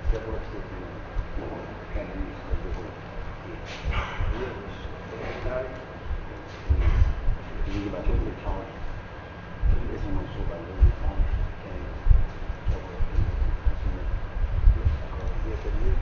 يجي بعد كلمة حاضر الاسم منصوب على الوزن فعل كان هي تمييز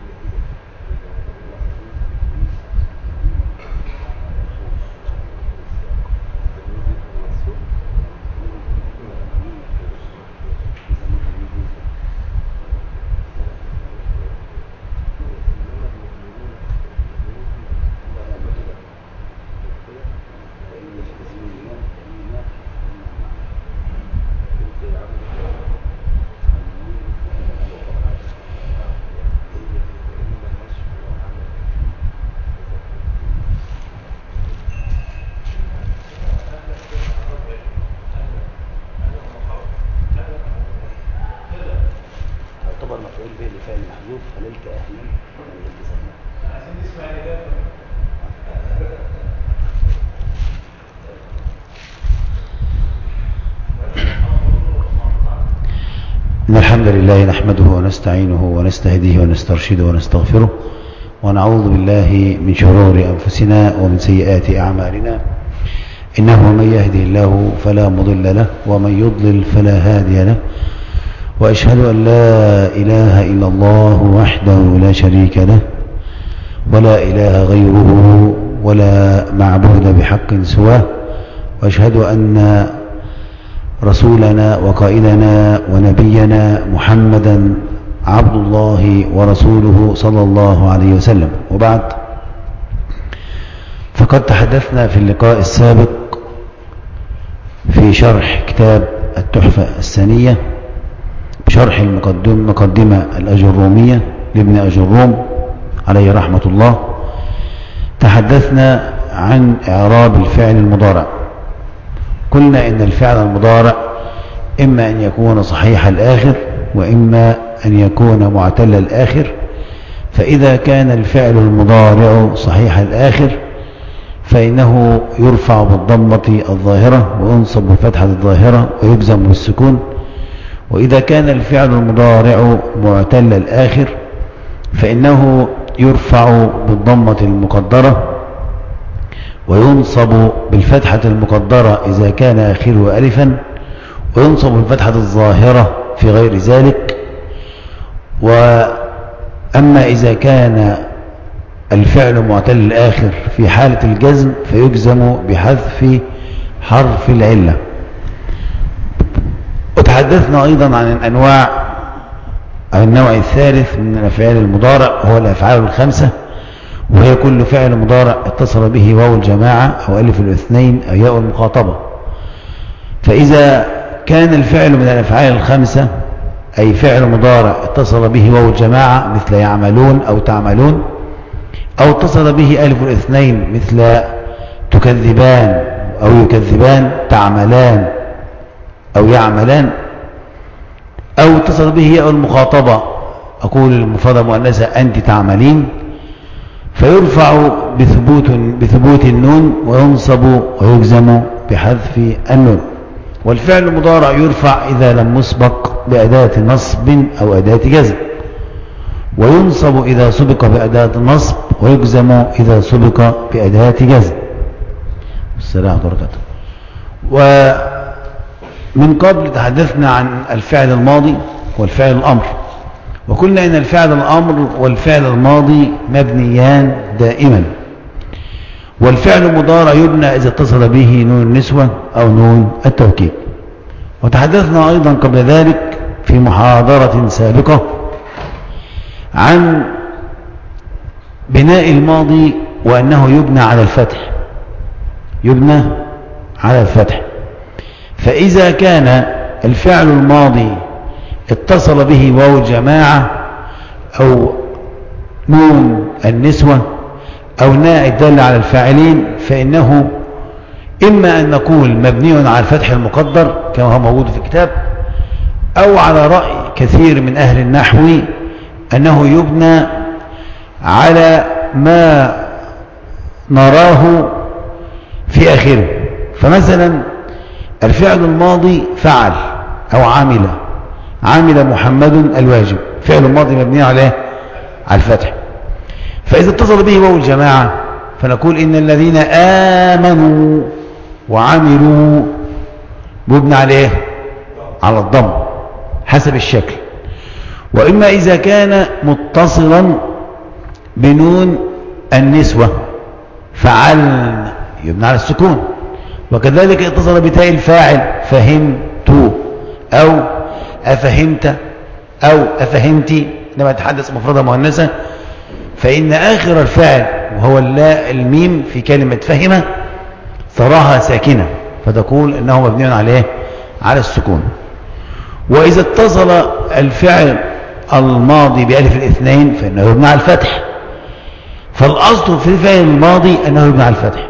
يعتبر مفعول به لفعل محذوف حللت اهلا حللت سهلا إن الحمد لله نحمده ونستعينه ونستهديه ونسترشده ونستغفره ونعوذ بالله من شرور أنفسنا ومن سيئات أعمالنا إنه من يهدي الله فلا مضل له ومن يضلل فلا هادي له وأشهد أن لا إله إلا الله وحده لا شريك له ولا إله غيره ولا معبود بحق سواه وأشهد أن رسولنا وقائدنا ونبينا محمدا عبد الله ورسوله صلى الله عليه وسلم وبعد فقد تحدثنا في اللقاء السابق في شرح كتاب التحفة السنية بشرح المقدم مقدمة الأجرومية لابن أجروم عليه رحمة الله تحدثنا عن إعراب الفعل المضارع قلنا إن الفعل المضارع إما أن يكون صحيح الآخر وإما أن يكون معتل الآخر فإذا كان الفعل المضارع صحيح الآخر فإنه يرفع بالضمة الظاهرة وينصب بفتحة الظاهرة ويجزم بالسكون وإذا كان الفعل المضارع معتل الآخر فإنه يرفع بالضمة المقدرة وينصب بالفتحة المقدرة إذا كان آخره ألفا وينصب بالفتحة الظاهرة في غير ذلك وأما إذا كان الفعل معتل الآخر في حالة الجزم فيجزم بحذف حرف العلة وتحدثنا أيضا عن الأنواع عن النوع الثالث من الأفعال المضارع وهو الأفعال الخمسة وهي كل فعل مضارع اتصل به واو الجماعة أو ألف الاثنين أو ياء المخاطبة فإذا كان الفعل من الأفعال الخمسة أي فعل مضارع اتصل به واو الجماعة مثل يعملون أو تعملون أو اتصل به ألف الاثنين مثل تكذبان أو يكذبان تعملان أو يعملان أو اتصل به ياء المخاطبة أقول المفردة مؤنثة أنت تعملين فيرفع بثبوت بثبوت النون وينصب ويجزم بحذف النون والفعل المضارع يرفع إذا لم يسبق بأداة نصب أو أداة جزم وينصب إذا سبق بأداة نصب ويجزم إذا سبق بأداة جزم السلام عليكم ومن قبل تحدثنا عن الفعل الماضي والفعل الأمر وقلنا إن الفعل الأمر والفعل الماضي مبنيان دائما والفعل المضارع يبنى إذا اتصل به نون النسوة أو نون التوكيد وتحدثنا أيضا قبل ذلك في محاضرة سابقة عن بناء الماضي وأنه يبنى على الفتح يبنى على الفتح فإذا كان الفعل الماضي اتصل به واو الجماعة أو نون النسوة أو ناء الدالة على الفاعلين فإنه إما أن نقول مبني على الفتح المقدر كما هو موجود في الكتاب أو على رأي كثير من أهل النحو أنه يبنى على ما نراه في آخره فمثلا الفعل الماضي فعل أو عمل عمل محمد الواجب فعل ماضي مبني عليه على الفتح فإذا اتصل به واو الجماعة فنقول إن الذين آمنوا وعملوا مبنى عليه على الضم حسب الشكل وإما إذا كان متصلا بنون النسوة فعلن يبنى على السكون وكذلك اتصل بتاء الفاعل فهمت أو أفهمت أو أفهمت لما تحدث مفردة مؤنثة فإن آخر الفعل وهو اللاء الميم في كلمة فهم تراها ساكنة فتقول إنه مبني عليه على السكون وإذا اتصل الفعل الماضي بألف الاثنين فإنه يبنى على الفتح فالأصل في الفعل الماضي أنه يبنى على الفتح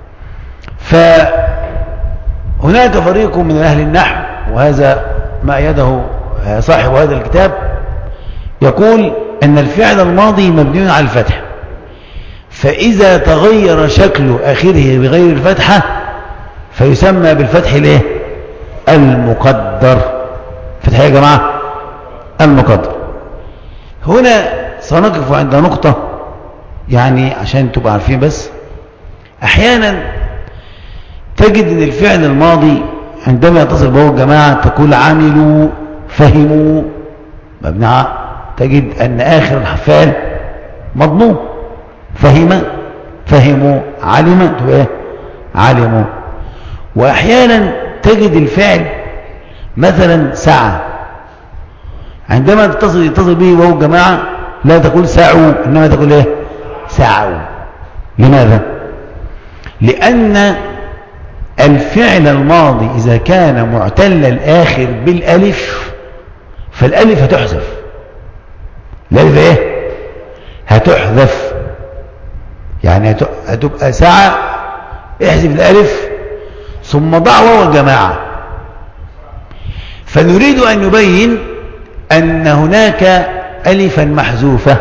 فهناك فريق من أهل النحو وهذا ما يده صاحب هذا الكتاب يقول أن الفعل الماضي مبني على الفتح فإذا تغير شكل آخره بغير الفتحة فيسمى بالفتح ليه المقدر فتح يا جماعة المقدر هنا سنقف عند نقطة يعني عشان تبقى عارفين بس أحيانا تجد أن الفعل الماضي عندما يتصل به الجماعة تقول عملوا فهموا مبنى تجد أن آخر الفعل مضموم فهم فهموا علم ايه علموا وأحيانا تجد الفعل مثلا سعى عندما تتصل يتصل به وهو جماعة لا تقول سعوا إنما تقول ايه سعوا لماذا لأن الفعل الماضي إذا كان معتل الآخر بالألف فالألف هتحذف الألف إيه هتحذف يعني هتبقى ساعة احذف الألف ثم ضع واو الجماعة فنريد أن نبين أن هناك ألفا محذوفة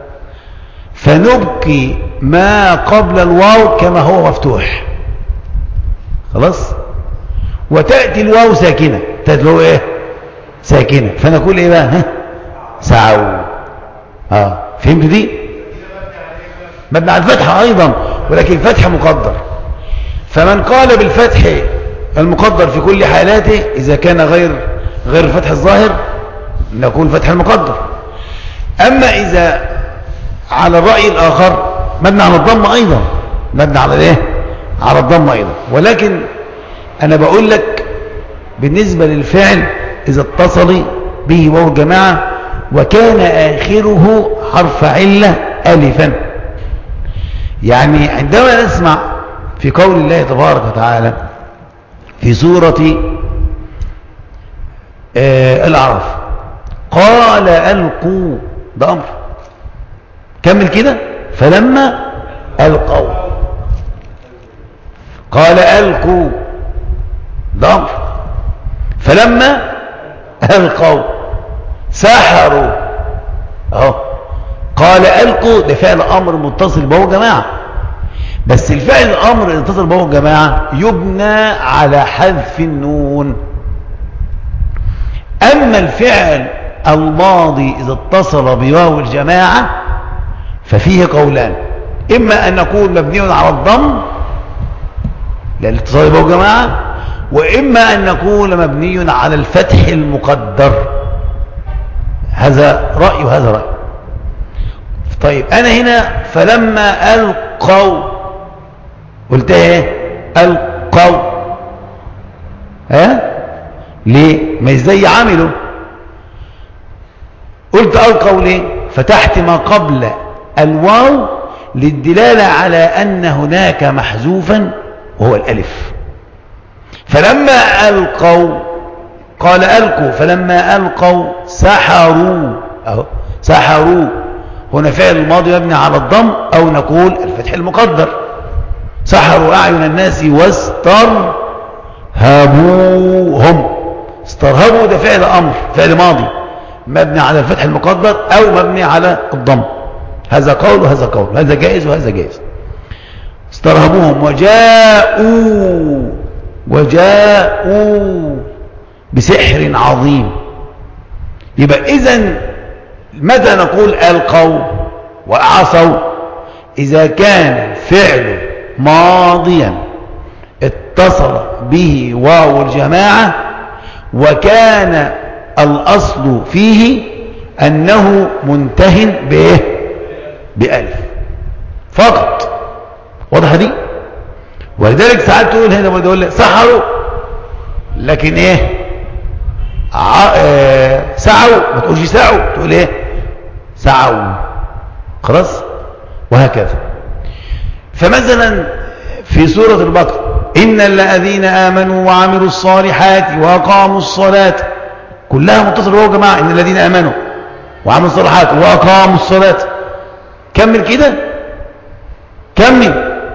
فنبقي ما قبل الواو كما هو مفتوح خلاص وتأتي الواو ساكنة تأتي الواو ايه ساكنة فنقول ايه بقى ها سعوا اه فهمت دي مبنى على الفتحة ايضا ولكن الفتح مقدر فمن قال بالفتح المقدر في كل حالاته اذا كان غير غير الفتح الظاهر نقول فتح المقدر اما اذا على الرأي الاخر مبنى على الضم ايضا مبنى على ايه على الضم ايضا ولكن انا بقول لك بالنسبة للفعل اذا اتصل به وهو جماعة وكان اخره حرف علة الفا يعني عندما نسمع في قول الله تبارك وتعالى في سورة آه الأعراف قال ألقوا ده أمر كمل كده فلما ألقوا قال ألقوا ده أمر فلما ألقوا سحروا أهو قال ألقوا ده فعل أمر متصل به جماعة بس الفعل الأمر اللي اتصل به جماعة يبنى على حذف النون أما الفعل الماضي إذا اتصل بواو الجماعة ففيه قولان إما أن نقول مبني على الضم للاتصال به جماعة وإما أن نقول مبني على الفتح المقدر هذا رأي وهذا رأي طيب أنا هنا فلما ألقوا قلت ايه ألقوا ها ليه ما ازاي عملوا قلت ألقوا ليه فتحت ما قبل الواو للدلالة على أن هناك محذوفا وهو الألف فلما ألقوا قال ألقوا فلما ألقوا سحروا أهو سحروا هنا فعل الماضي مبني على الضم أو نقول الفتح المقدر سحروا أعين الناس واسترهبوهم استرهبوا ده فعل أمر فعل ماضي مبني على الفتح المقدر أو مبني على الضم هذا قول وهذا قول هذا جائز وهذا جائز استرهبوهم وجاءوا وجاءوا بسحر عظيم يبقى إذا متى نقول ألقوا وأعصوا إذا كان فعل ماضيا اتصل به واو الجماعة وكان الأصل فيه أنه منتهن بإيه بألف فقط واضح دي ولذلك ساعات تقول هنا بقول لك سحروا لكن ايه ع... اه... سعوا ما تقولش سعوا تقول ايه سعوا خلاص وهكذا فمثلا في سورة البقرة إن الذين آمنوا وعملوا الصالحات وأقاموا الصلاة كلها متصلة هو جماعة إن الذين آمنوا وعملوا الصالحات وأقاموا الصلاة كمل كده كمل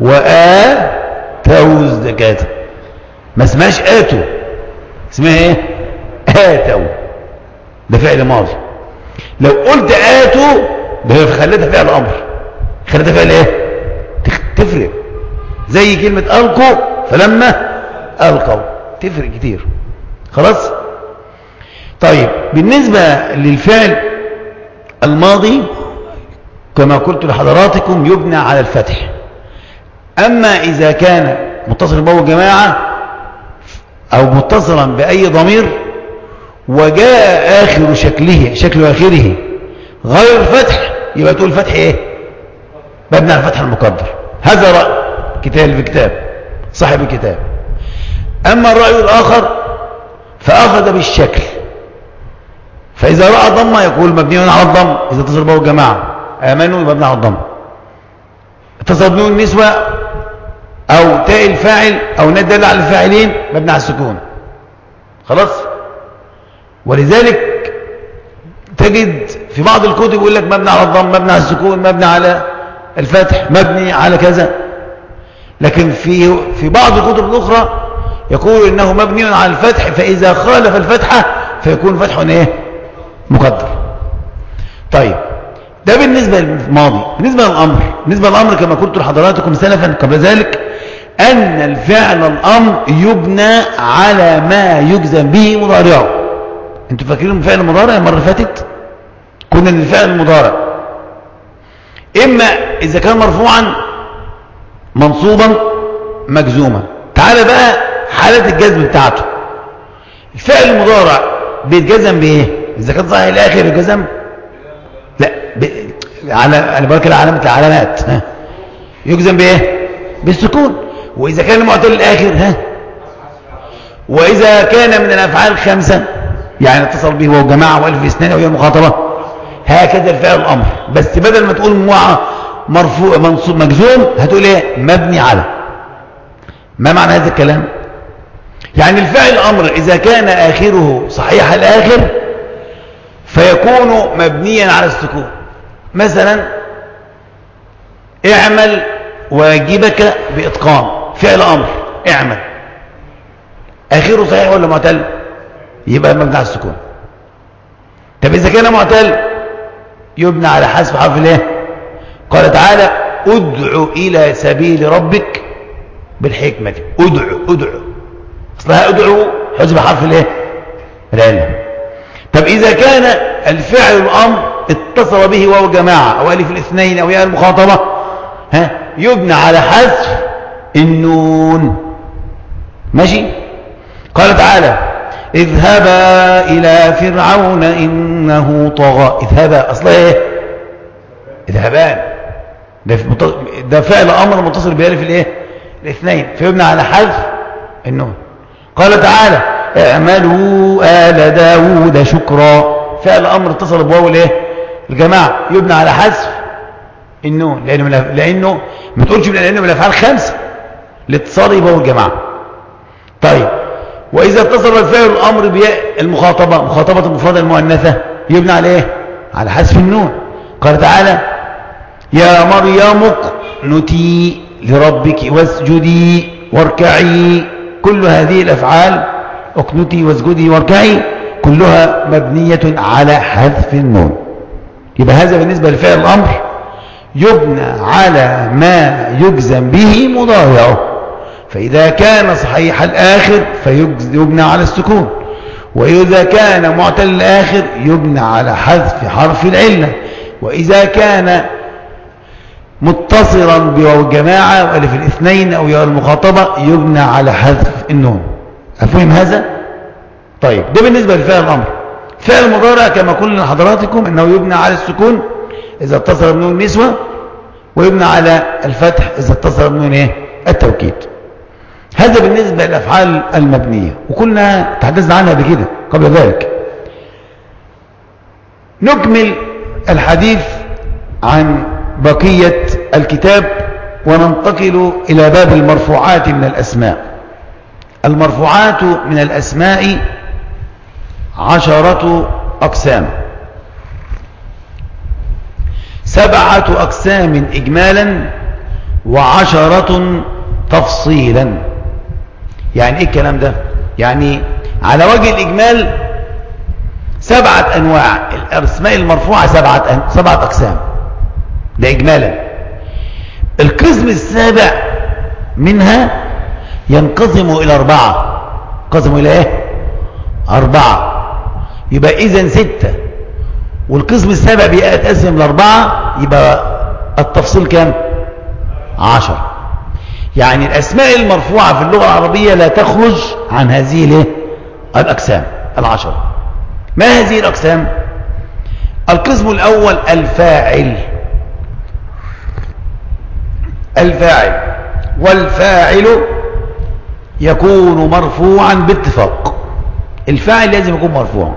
وآتوا الزكاة ما اسمهاش آتوا اسمها ايه آتوا ده فعل ماضي لو قلت آتوا ده خليتها فعل أمر خليتها فعل ايه تفرق زي كلمة ألقوا فلما ألقوا تفرق كتير خلاص طيب بالنسبة للفعل الماضي كما قلت لحضراتكم يبنى على الفتح أما إذا كان متصل بأو جماعة أو متصلا بأي ضمير وجاء آخر شكله شكل آخره غير الفتح يبقى تقول فتح إيه مبني على الفتح المقدر هذا رأي كتاب في كتاب صاحب الكتاب أما الرأي الآخر فأخذ بالشكل فإذا رأى ضمة يقول مبني على الضم إذا اتصل به الجماعة آمنوا يبقى مبني على الضم اتصل بنون النسوة أو تاء الفاعل أو ندل على الفاعلين مبني على السكون خلاص ولذلك تجد في بعض الكتب يقول لك مبني على الضم مبني على السكون مبني على الفتح مبني على كذا لكن في في بعض الكتب الأخرى يقول إنه مبني على الفتح فإذا خالف الفتحة فيكون فتح إيه مقدر طيب ده بالنسبة للماضي بالنسبة للأمر بالنسبة للأمر كما قلت لحضراتكم سلفا قبل ذلك أن الفعل الأمر يبنى على ما يجزم به مضارعه انتوا فاكرين فعل المضارع المرة اللي فاتت كنا ان الفعل المضارع إما إذا كان مرفوعا منصوبا مجزوما تعال بقى حالة الجزم بتاعته الفعل المضارع بيتجزم بإيه إذا كان صحيح الآخر الجزم لا ب... على انا بقول كده علامه العلامات ها يجزم بايه بالسكون واذا كان معتل الاخر ها واذا كان من الافعال خمسه يعني اتصل به هو جماعه والف اثنين وهي المخاطبه هكذا الفعل الامر بس بدل ما تقول مع مرفوع منصوب مجزوم هتقول ايه مبني على ما معنى هذا الكلام يعني الفعل الامر اذا كان اخره صحيح الاخر فيكون مبنيا على السكون مثلا اعمل واجبك بإتقان فعل أمر اعمل آخره صحيح ولا معتل يبقى مبني على السكون طب إذا كان معتل يبنى على حسب حرف الايه قال تعالى ادع إلى سبيل ربك بالحكمة ادعو ادعو اصلها ادعو حسب حرف الايه العلم طب إذا كان الفعل الأمر اتصل به واو جماعة أو ألف الاثنين أو ياء المخاطبة ها يبنى على حذف النون ماشي قال تعالى اذهبا إلى فرعون إنه طغى اذهبا أصلا إيه اذهبان ده, ده فعل أمر متصل بألف الإيه الاثنين فيبنى على حذف النون قال تعالى اعملوا آل داود شكرا فعل أمر اتصل بواو الايه الجماعة يبنى على حذف النون لأنه, لأنه ما تقولش لأنه من الأفعال خمسة الاتصال يبقى الجماعة طيب وإذا اتصل الفعل الأمر بياء المخاطبة مخاطبة المفردة المؤنثة يبنى على إيه؟ على حذف النون قال تعالى يا مريم اقنتي لربك واسجدي واركعي كل هذه الأفعال اقنتي واسجدي واركعي كلها مبنية على حذف النون يبقى هذا بالنسبة لفعل الأمر يبنى على ما يجزم به مضارعه فإذا كان صحيح الآخر فيبنى على السكون وإذا كان معتل الآخر يبنى على حذف حرف العلة وإذا كان متصلا بواو الجماعة وألف الاثنين أو ياء المخاطبة يبنى على حذف النون أفهم هذا؟ طيب ده بالنسبة لفعل الأمر فعل المضارع كما قلنا لحضراتكم أنه يبنى على السكون إذا اتصل بنون النسوة ويبنى على الفتح إذا اتصل بنون إيه؟ التوكيد هذا بالنسبة للأفعال المبنية وكنا تحدثنا عنها بكده قبل ذلك نكمل الحديث عن بقية الكتاب وننتقل إلى باب المرفوعات من الأسماء المرفوعات من الأسماء عشرة أقسام سبعة أقسام إجمالا وعشرة تفصيلا يعني إيه الكلام ده يعني على وجه الإجمال سبعة أنواع الأسماء المرفوعة سبعة, سبعة أقسام ده إجمالا القسم السابع منها ينقسم إلى أربعة قسم إلى إيه أربعة يبقى إذن ستة والقسم السابع بيتقسم لأربعة يبقى التفصيل كام عشر يعني الأسماء المرفوعة في اللغة العربية لا تخرج عن هذه الايه الأقسام العشرة ما هذه الأقسام القسم الأول الفاعل الفاعل والفاعل يكون مرفوعا باتفاق الفاعل لازم يكون مرفوع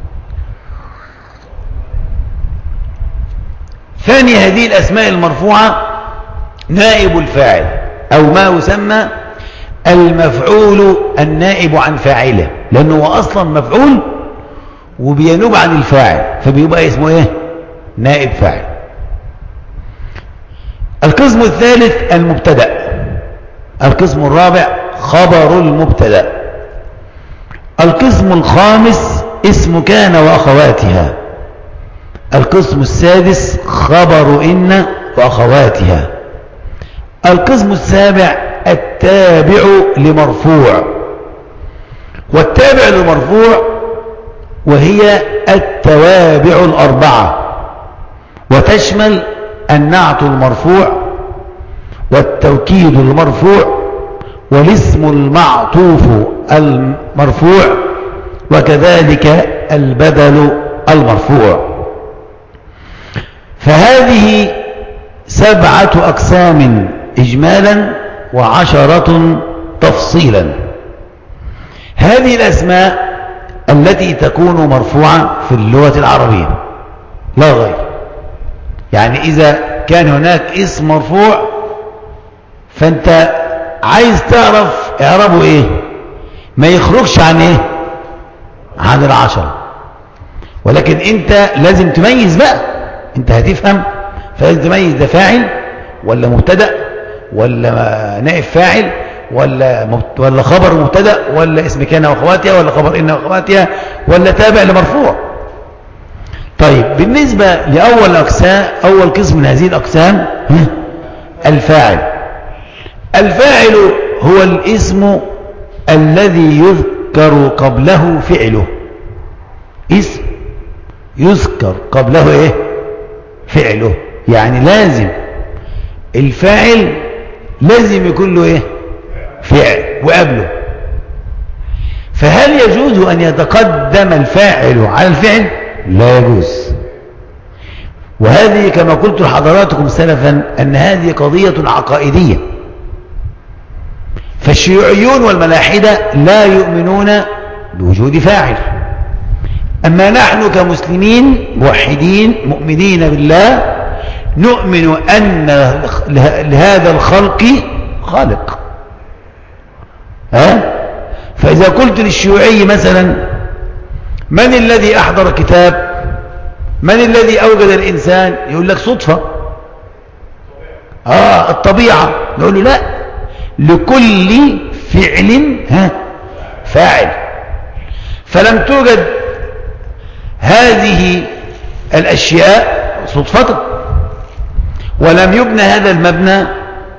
ثاني هذه الأسماء المرفوعة نائب الفاعل أو ما يسمى المفعول النائب عن فاعله لأنه هو أصلا مفعول وبينوب عن الفاعل فبيبقى اسمه ايه نائب فاعل القسم الثالث المبتدا القسم الرابع خبر المبتدا القسم الخامس اسم كان واخواتها القسم السادس خبر ان واخواتها القسم السابع التابع لمرفوع والتابع لمرفوع وهي التوابع الأربعة وتشمل النعت المرفوع والتوكيد المرفوع والاسم المعطوف المرفوع وكذلك البدل المرفوع فهذه سبعة أقسام إجمالا وعشرة تفصيلا هذه الأسماء التي تكون مرفوعة في اللغة العربية لا غير يعني إذا كان هناك اسم مرفوع فأنت عايز تعرف اعربه إيه ما يخرجش عن إيه عن العشرة ولكن أنت لازم تميز بقى أنت هتفهم فلازم تميز ده فاعل ولا مبتدأ ولا نائب فاعل ولا ولا خبر مبتدا ولا اسم كان واخواتها ولا خبر ان واخواتها ولا تابع لمرفوع طيب بالنسبه لاول اقسام اول قسم من هذه الاقسام الفاعل الفاعل هو الاسم الذي يذكر قبله فعله اسم يذكر قبله ايه فعله يعني لازم الفاعل لازم يكون له ايه فعل وقبله فهل يجوز أن يتقدم الفاعل على الفعل لا يجوز وهذه كما قلت لحضراتكم سلفا أن هذه قضية عقائدية فالشيوعيون والملاحدة لا يؤمنون بوجود فاعل أما نحن كمسلمين موحدين مؤمنين بالله نؤمن أن لهذا الخلق خالق ها فإذا قلت للشيوعي مثلا من الذي أحضر كتاب من الذي أوجد الإنسان يقول لك صدفة آه الطبيعة نقول له لا لكل فعل ها فاعل فلم توجد هذه الأشياء صدفة ولم يبنى هذا المبنى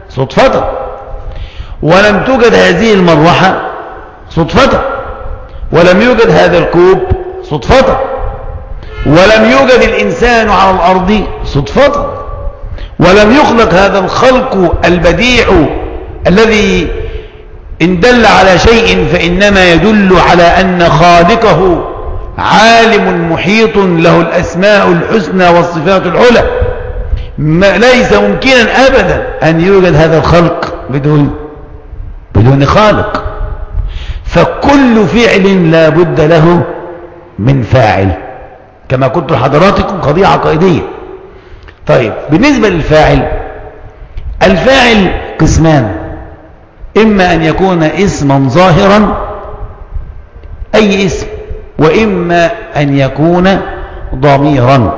صدفة ولم توجد هذه المروحة صدفة ولم يوجد هذا الكوب صدفة ولم يوجد الإنسان على الأرض صدفة ولم يخلق هذا الخلق البديع الذي إن دل على شيء فإنما يدل على أن خالقه عالم محيط له الأسماء الحسنى والصفات العلى ليس ممكنا أبدا أن يوجد هذا الخلق بدون بدون خالق فكل فعل لا بد له من فاعل كما قلت لحضراتكم قضية عقائدية طيب بالنسبة للفاعل الفاعل قسمان إما أن يكون اسما ظاهرا أي اسم وإما أن يكون ضميرا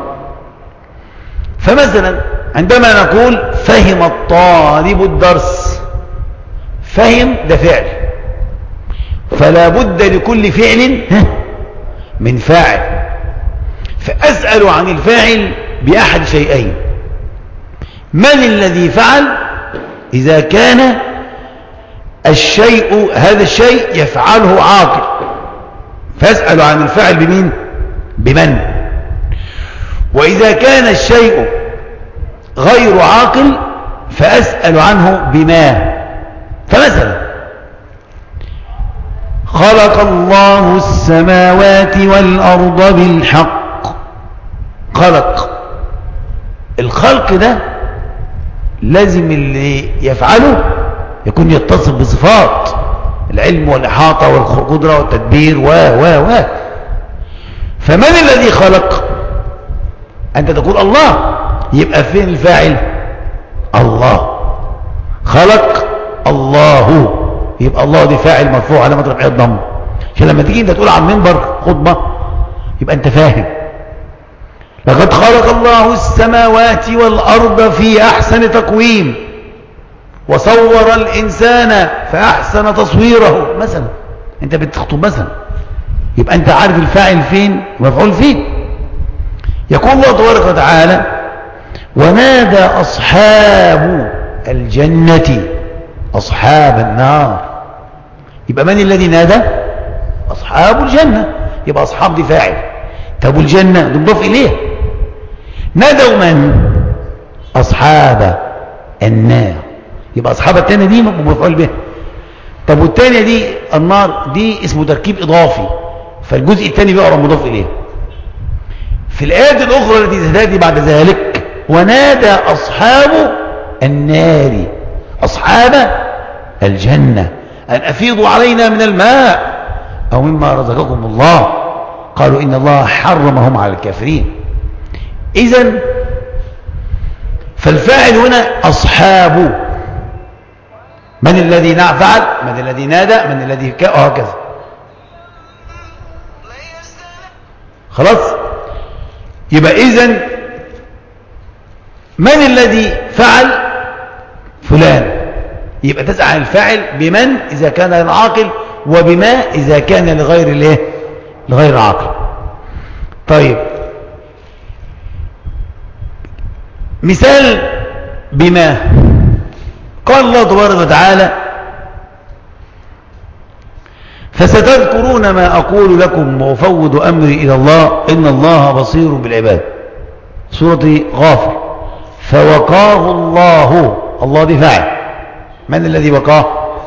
فمثلا عندما نقول فهم الطالب الدرس فهم ده فعل فلا بد لكل فعل من فاعل فأسأل عن الفاعل بأحد شيئين من الذي فعل إذا كان الشيء هذا الشيء يفعله عاقل فاسأل عن الفاعل بمين بمن وإذا كان الشيء غير عاقل فأسأل عنه بما فمثلا خلق الله السماوات والأرض بالحق خلق الخلق ده لازم اللي يفعله يكون يتصف بصفات العلم والإحاطة والقدرة والتدبير و و و فمن الذي خلق أنت تقول الله يبقى فين الفاعل الله خلق الله يبقى الله دي فاعل مرفوع على مضرب الضم عشان لما تيجي انت تقول على المنبر خطبة يبقى انت فاهم لقد خلق الله السماوات والأرض في أحسن تقويم وصور الإنسان فأحسن تصويره مثلا أنت بتخطب مثلا يبقى أنت عارف الفاعل فين ومفعول فين يقول الله تبارك وتعالى ونادى أصحاب الجنة أصحاب النار يبقى من الذي نادى أصحاب الجنة يبقى أصحاب دي فاعل طب الجنة تضاف إليه نادوا من أصحاب النار يبقى أصحاب التانية دي مفعول به طب والتانية دي النار دي اسمه تركيب إضافي فالجزء الثاني بيقرأ مضاف إليه في الآيات الأخرى التي تتاتي بعد ذلك ونادى أصحاب النار أصحاب الجنة أن أفيضوا علينا من الماء أو مما رزقكم الله قالوا إن الله حرمهم على الكافرين إذا فالفاعل هنا أصحاب من الذي فعل من الذي نادى من الذي وهكذا خلاص يبقى إذن من الذي فعل فلان يبقى تسعى الفاعل بمن إذا كان للعاقل وبما إذا كان لغير الايه لغير العاقل طيب مثال بما قال الله تبارك وتعالى فستذكرون ما أقول لكم وأفوض أمري إلى الله إن الله بصير بالعباد سورة غافر فوقاه الله الله دي فاعل من الذي وقاه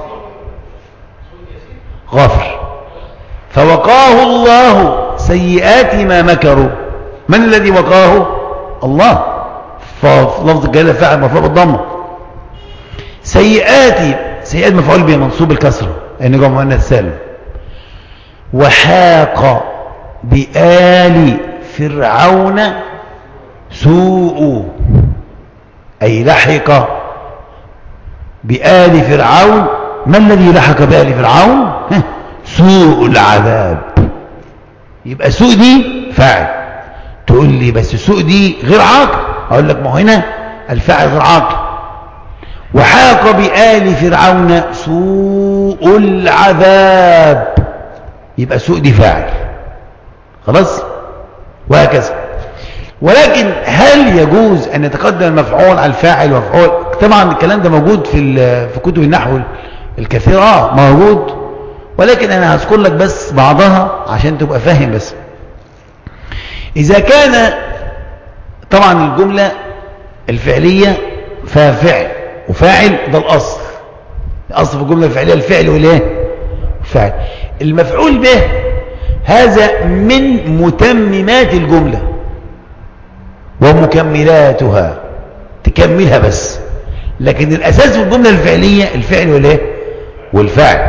غافر فوقاه الله سيئات ما مكروا من الذي وقاه الله فلفظ الجلالة فاعل مرفوع بالضمه سيئات سيئات مفعول به منصوب الكسره لان جمع مؤنث سالم وحاق بآل فرعون سوء أي لحق بآل فرعون ما الذي لحق بآل فرعون سوء العذاب يبقى سوء دي فاعل تقول لي بس سوء دي غير عاقل اقول لك ما هنا الفاعل غير عاقل وحاق بآل فرعون سوء العذاب يبقى سوء دي فاعل خلاص وهكذا ولكن هل يجوز أن يتقدم المفعول على الفاعل ومفعول طبعا الكلام ده موجود في في كتب النحو الكثيرة آه موجود ولكن أنا هذكر لك بس بعضها عشان تبقى فاهم بس إذا كان طبعا الجملة الفعلية فيها فعل وفاعل ده الأصل الأصل في الجملة الفعلية الفعل والإيه فعل المفعول به هذا من متممات الجملة ومكملاتها تكملها بس لكن الأساس في الجملة الفعلية الفعل والإيه والفعل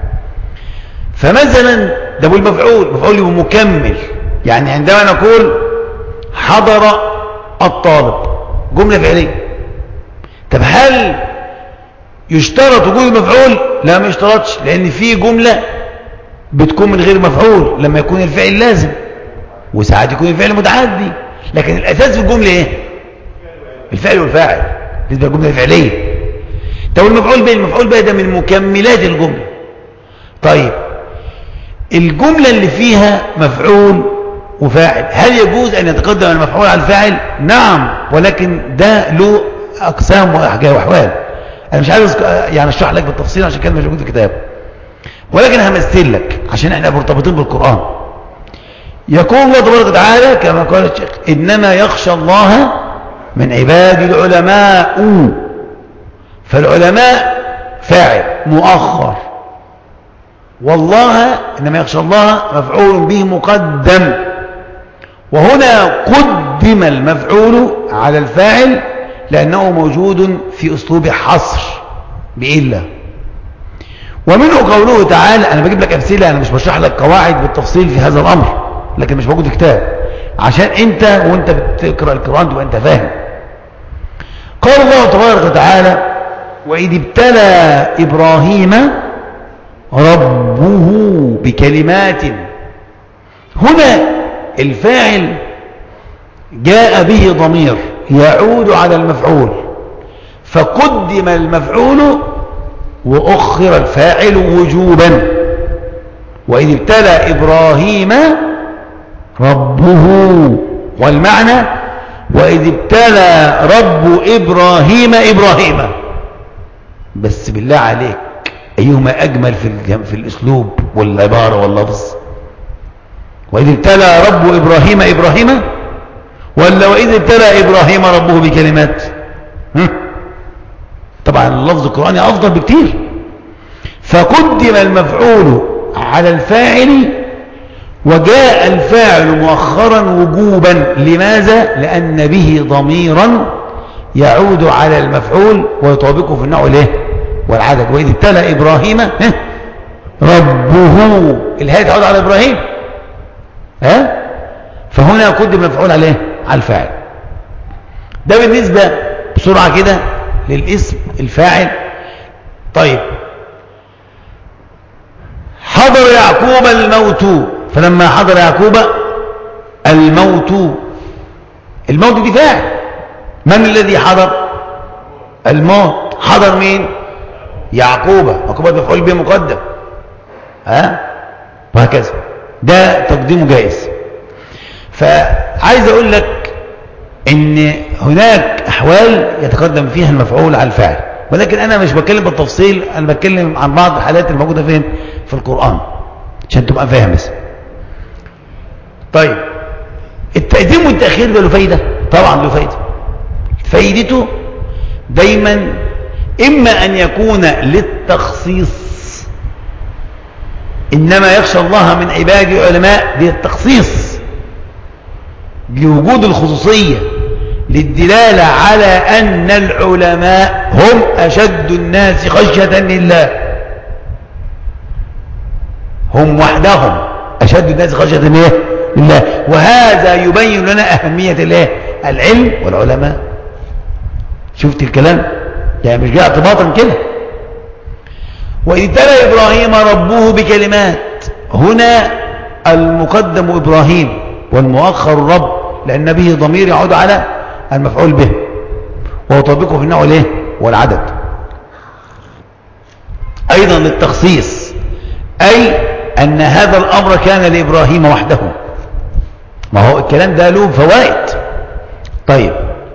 فمثلا ده هو المفعول مفعول مكمل يعني عندما نقول حضر الطالب جملة فعلية طب هل يشترط وجود المفعول لا ما يشترطش لأن في جملة بتكون من غير مفعول لما يكون الفعل لازم وساعات يكون الفعل متعدي لكن الأساس في الجملة إيه الفعل والفاعل بالنسبة للجملة الفعلية طب المفعول به المفعول به ده من مكملات الجملة طيب الجملة اللي فيها مفعول وفاعل هل يجوز أن يتقدم المفعول على الفاعل نعم ولكن ده له أقسام وأحوال أنا مش عايز يعني أشرح لك بالتفصيل عشان كده مش موجود في الكتاب ولكن همثل لك عشان احنا مرتبطين بالقرآن يقول الله تبارك وتعالى كما قال الشيخ إنما يخشى الله من عباد العلماء فالعلماء فاعل مؤخر والله إنما يخشى الله مفعول به مقدم وهنا قدم المفعول على الفاعل لأنه موجود في أسلوب حصر بإلا ومنه قوله تعالى أنا بجيب لك أمثلة أنا مش بشرح لك قواعد بالتفصيل في هذا الأمر لكن مش موجود في كتاب عشان أنت وأنت بتقرأ القرآن تبقى أنت فاهم قال الله تبارك وتعالى وإذ ابتلى إبراهيم ربه بكلمات هنا الفاعل جاء به ضمير يعود على المفعول فقدم المفعول وأخر الفاعل وجوبا وإذ ابتلى إبراهيم ربه والمعنى وإذ ابتلى رب إبراهيم إبراهيم بس بالله عليك أيهما أجمل في, في الأسلوب والعبارة واللفظ وإذ ابتلى رب إبراهيم إبراهيم ولا وإذ ابتلى إبراهيم ربه بكلمات طبعا اللفظ القرآني أفضل بكتير فقدم المفعول على الفاعل وجاء الفاعل مؤخرا وجوبا لماذا لأن به ضميرا يعود على المفعول ويطابقه في النوع الايه والعدد وإذ ابتلى إبراهيم ربه الهاء تعود على إبراهيم ها فهنا قدم المفعول عليه على الفاعل ده بالنسبة بسرعة كده للاسم الفاعل طيب حضر يعقوب الموت فلما حضر يعقوب الموت الموت دي فاعل من الذي حضر الموت حضر مين يعقوب يعقوب مفعول به مقدم ها وهكذا ده تقديمه جائز فعايز اقول لك ان هناك احوال يتقدم فيها المفعول على الفاعل ولكن انا مش بتكلم بالتفصيل انا بتكلم عن بعض الحالات الموجوده فين في القران عشان تبقى فاهم بس طيب التقديم والتاخير ده له فايده طبعا له فايده فايدته دايما اما ان يكون للتخصيص انما يخشى الله من عباده العلماء دي التخصيص لوجود الخصوصية للدلالة على أن العلماء هم أشد الناس خشية لله هم وحدهم أشد الناس خشية لله وهذا يبين لنا أهمية الله العلم والعلماء شفت الكلام يعني مش جاء اعتباطا كده وإذ ترى إبراهيم ربه بكلمات هنا المقدم إبراهيم والمؤخر الرب لأن به ضمير يعود على المفعول به ويطبقه في النوع الايه والعدد أيضا للتخصيص أي أن هذا الأمر كان لإبراهيم وحده ما هو الكلام ده له فوائد طيب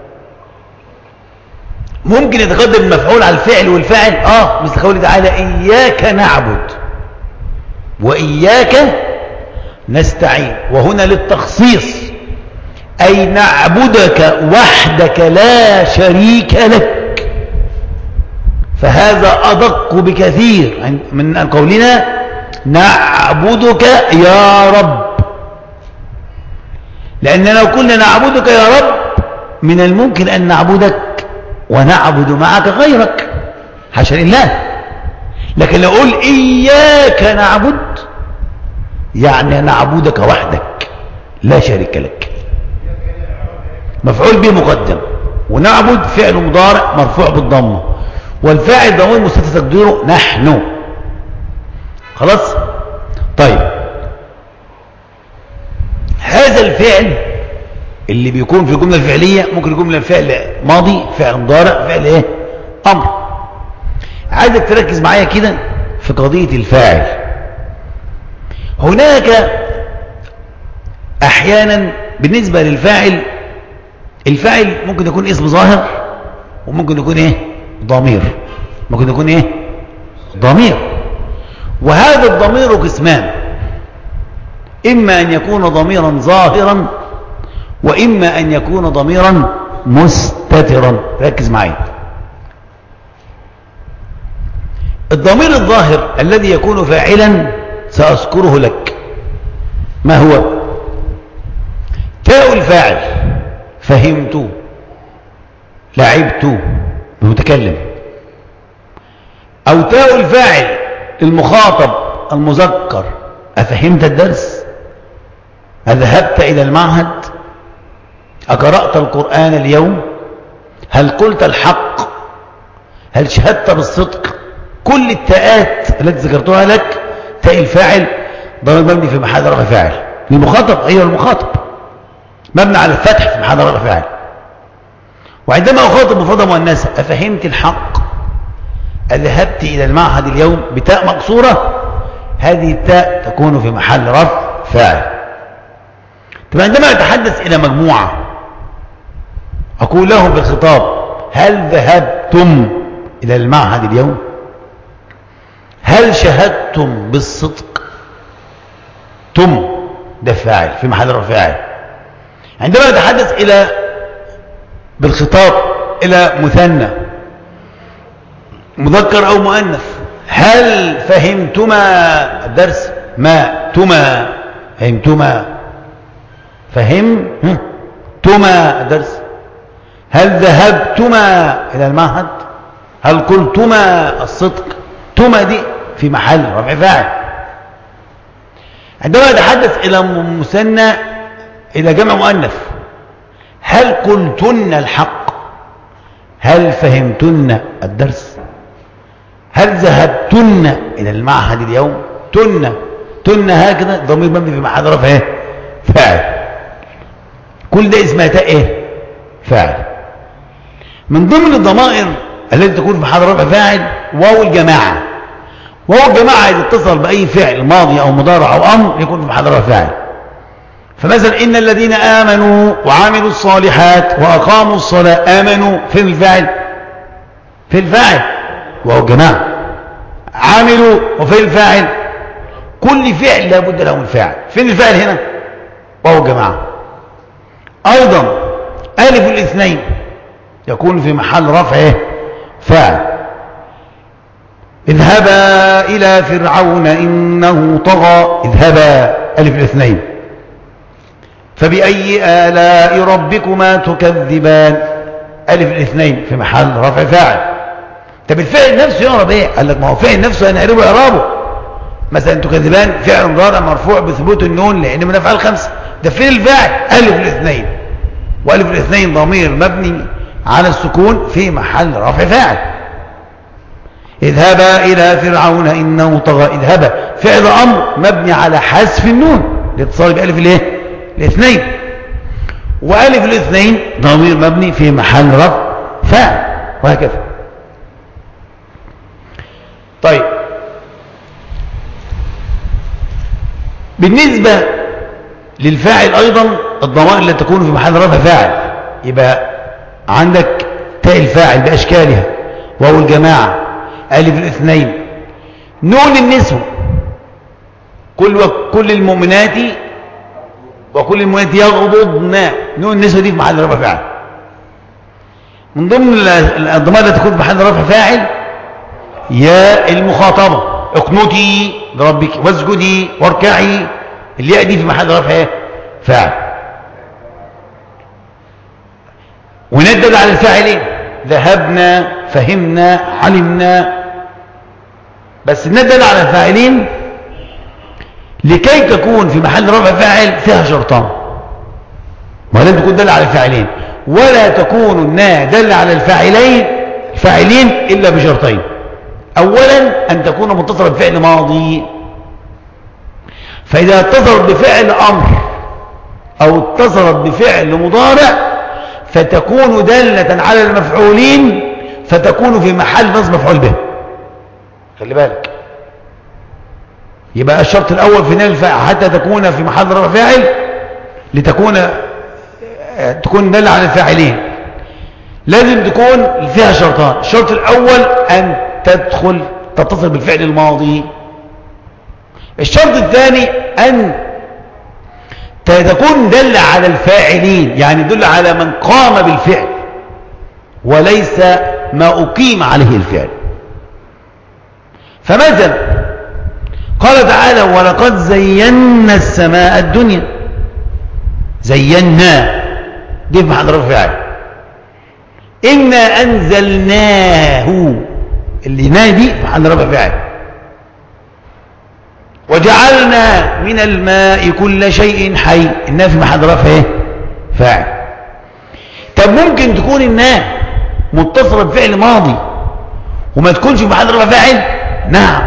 ممكن يتقدم المفعول على الفعل والفاعل اه مثل قوله تعالى إياك نعبد وإياك نستعين وهنا للتخصيص أي نعبدك وحدك لا شريك لك فهذا أدق بكثير من قولنا نعبدك يا رب لأننا لو كنا نعبدك يا رب من الممكن أن نعبدك ونعبد معك غيرك حاشا لله لكن لو أقول إياك نعبد يعني نعبدك وحدك لا شريك لك مفعول به مقدم ونعبد فعل مضارع مرفوع بالضمه والفاعل ضمير مستتر تقديره نحن خلاص طيب هذا الفعل اللي بيكون في الجمله الفعليه ممكن يكون من فعل ماضي فعل مضارع فعل ايه امر عايزك تركز معايا كده في قضيه الفاعل هناك احيانا بالنسبه للفاعل الفاعل ممكن يكون اسم ظاهر وممكن يكون ايه ضمير ممكن يكون ايه ضمير وهذا الضمير قسمان اما ان يكون ضميرا ظاهرا واما ان يكون ضميرا مستترا ركز معي الضمير الظاهر الذي يكون فاعلا ساذكره لك ما هو تاء الفاعل فهمت لعبت المتكلم أو تاء الفاعل المخاطب المذكر أفهمت الدرس أذهبت إلى المعهد أقرأت القرآن اليوم هل قلت الحق هل شهدت بالصدق كل التاءات التي ذكرتها لك تاء الفاعل ضمير مبني في محل رفع فاعل المخاطب أيها المخاطب مبني على الفتح في محل رفع فاعل وعندما أخاطب مفردة مؤنثة أفهمت الحق ذهبت إلى المعهد اليوم بتاء مقصورة هذه التاء تكون في محل رفع فاعل طب عندما أتحدث إلى مجموعة أقول لهم بالخطاب هل ذهبتم إلى المعهد اليوم هل شهدتم بالصدق تم ده فاعل في محل رفع فاعل عندما نتحدث إلى بالخطاب إلى مثنى مذكر أو مؤنث هل فهمتما الدرس ما تما فهمتما فهمتما الدرس هل ذهبتما إلى المعهد هل قلتما الصدق تما دي في محل رفع فاعل عندما نتحدث إلى مثنى إلى جمع مؤنث هل قلتن الحق هل فهمتن الدرس هل ذهبتن إلى المعهد اليوم تن تن هكذا ضمير مبني في محل رفع ايه فاعل كل ده اسمها تاء ايه فاعل من ضمن الضمائر التي تكون في محل رفع فاعل واو الجماعه واو الجماعه اذا اتصل باي فعل ماضي او مضارع او امر يكون في محل رفع فاعل فمثلا إن الذين آمنوا وعملوا الصالحات وأقاموا الصلاة آمنوا في الفاعل في الفاعل وهو جماعة عملوا وفي الفاعل كل فعل لابد له من فاعل فين الفاعل هنا وهو جماعة أيضا ألف الاثنين يكون في محل رفعه فاعل اذهبا إلى فرعون إنه طغى اذهبا ألف الاثنين فبأي آلاء ربكما تكذبان ألف الاثنين في محل رفع فاعل طب الفعل نفسه يعرب ايه قال لك ما هو فعل نفسه هنقربه اعرابه مثلا تكذبان فعل مضارع مرفوع بثبوت النون لان من افعال خمسه ده فين الفاعل الف الاثنين والف الاثنين ضمير مبني على السكون في محل رفع فاعل اذهبا الى فرعون انه طغى اذهبا فعل امر مبني على حذف النون لاتصال بالف الايه الاثنين وألف الاثنين ضمير مبني في محل رفع فاعل وهكذا طيب بالنسبة للفاعل أيضا الضمائر التي تكون في محل رفع فاعل يبقى عندك تاء الفاعل بأشكالها وهو الجماعة ألف الاثنين نون النسوة كل وكل المؤمنات وكل المؤمنات يغضضن نون النسوة دي في محل رفع فاعل من ضمن الضمائر التي تكون في محل رفع فاعل يا المخاطبة اقنتي لربك واسجدي واركعي الياء دي في محل رفع فاعل وندل على الفاعلين ذهبنا فهمنا علمنا بس ندل على الفاعلين لكي تكون في محل رفع فاعل فيها شرطان ما لم تكون دل على الفاعلين ولا تكون النا دل على الفاعلين الفاعلين إلا بشرطين أولا أن تكون متصلة بفعل ماضي فإذا اتصلت بفعل أمر أو اتصلت بفعل مضارع فتكون دالة على المفعولين فتكون في محل نصب مفعول به خلي بالك يبقى الشرط الأول في نال الفاعل حتى تكون في محل رفع فاعل لتكون تكون دالة على الفاعلين لازم تكون فيها شرطان الشرط الأول أن تدخل تتصل بالفعل الماضي الشرط الثاني أن تكون دل على الفاعلين يعني دل على من قام بالفعل وليس ما أقيم عليه الفعل فمثلا قال تعالى ولقد زينا السماء الدنيا زينا دي في محل رفع فاعل إنا أنزلناه اللي نادي في محل رفع فاعل وجعلنا من الماء كل شيء حي إنها في محل رفع ايه فاعل طب ممكن تكون الناء متصلة بفعل ماضي وما تكونش في محل رفع فاعل نعم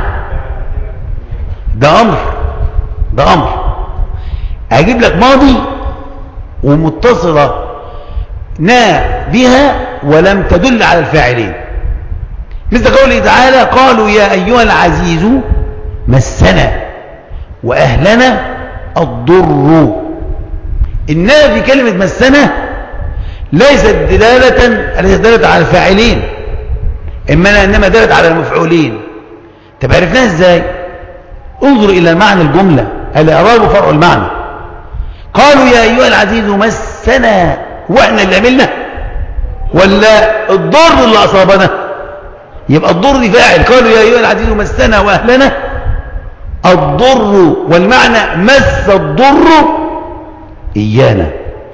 ده أمر ده أمر أجيب لك ماضي ومتصلة نا بها ولم تدل على الفاعلين مثل قوله تعالى قالوا يا أيها العزيز مسنا وأهلنا الضر إنها في كلمة مسنا ليست دلالة ليست دلالة على الفاعلين إنما إنما دلت على المفعولين طب عرفناها إزاي انظر إلى معنى الجملة الإعراب فرع المعنى قالوا يا أيها العزيز مسنا وإحنا اللي عملنا ولا الضر اللي أصابنا يبقى الضر دي فاعل قالوا يا أيها العزيز مسنا وأهلنا الضر والمعنى مس الضر إيانا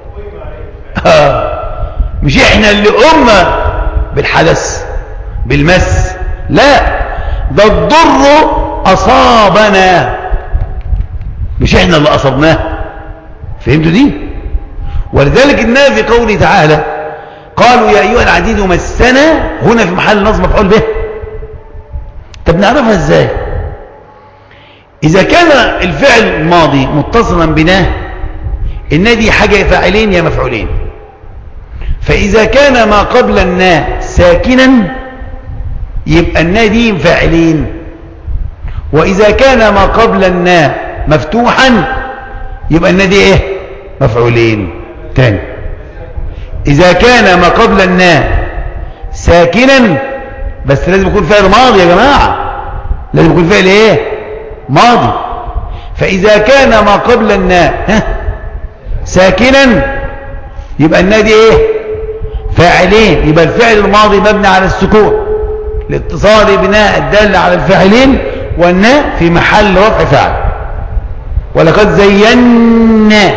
آه. مش إحنا اللي قمنا بالحدث بالمس لا ده الضر أصابنا مش إحنا اللي أصبناه فهمتوا دي ولذلك النبي في قوله تعالى قالوا يا أيها العزيز مسنا هنا في محل نصب مفعول به طب نعرفها ازاي إذا كان الفعل الماضي متصلا بناه إن دي حاجة فاعلين يا مفعولين فإذا كان ما قبل النا ساكنا يبقى النا دي فاعلين وإذا كان ما قبل النا مفتوحا يبقى النا دي ايه مفعولين تاني إذا كان ما قبل النا ساكنا بس لازم يكون فعل ماضي يا جماعة لازم يكون فعل ايه ماضي فإذا كان ما قبل النا ساكنا يبقى النا دي ايه فاعلين يبقى الفعل الماضي مبني على السكون لاتصال بناء الدال على الفاعلين والناء في محل رفع فاعل ولقد زينا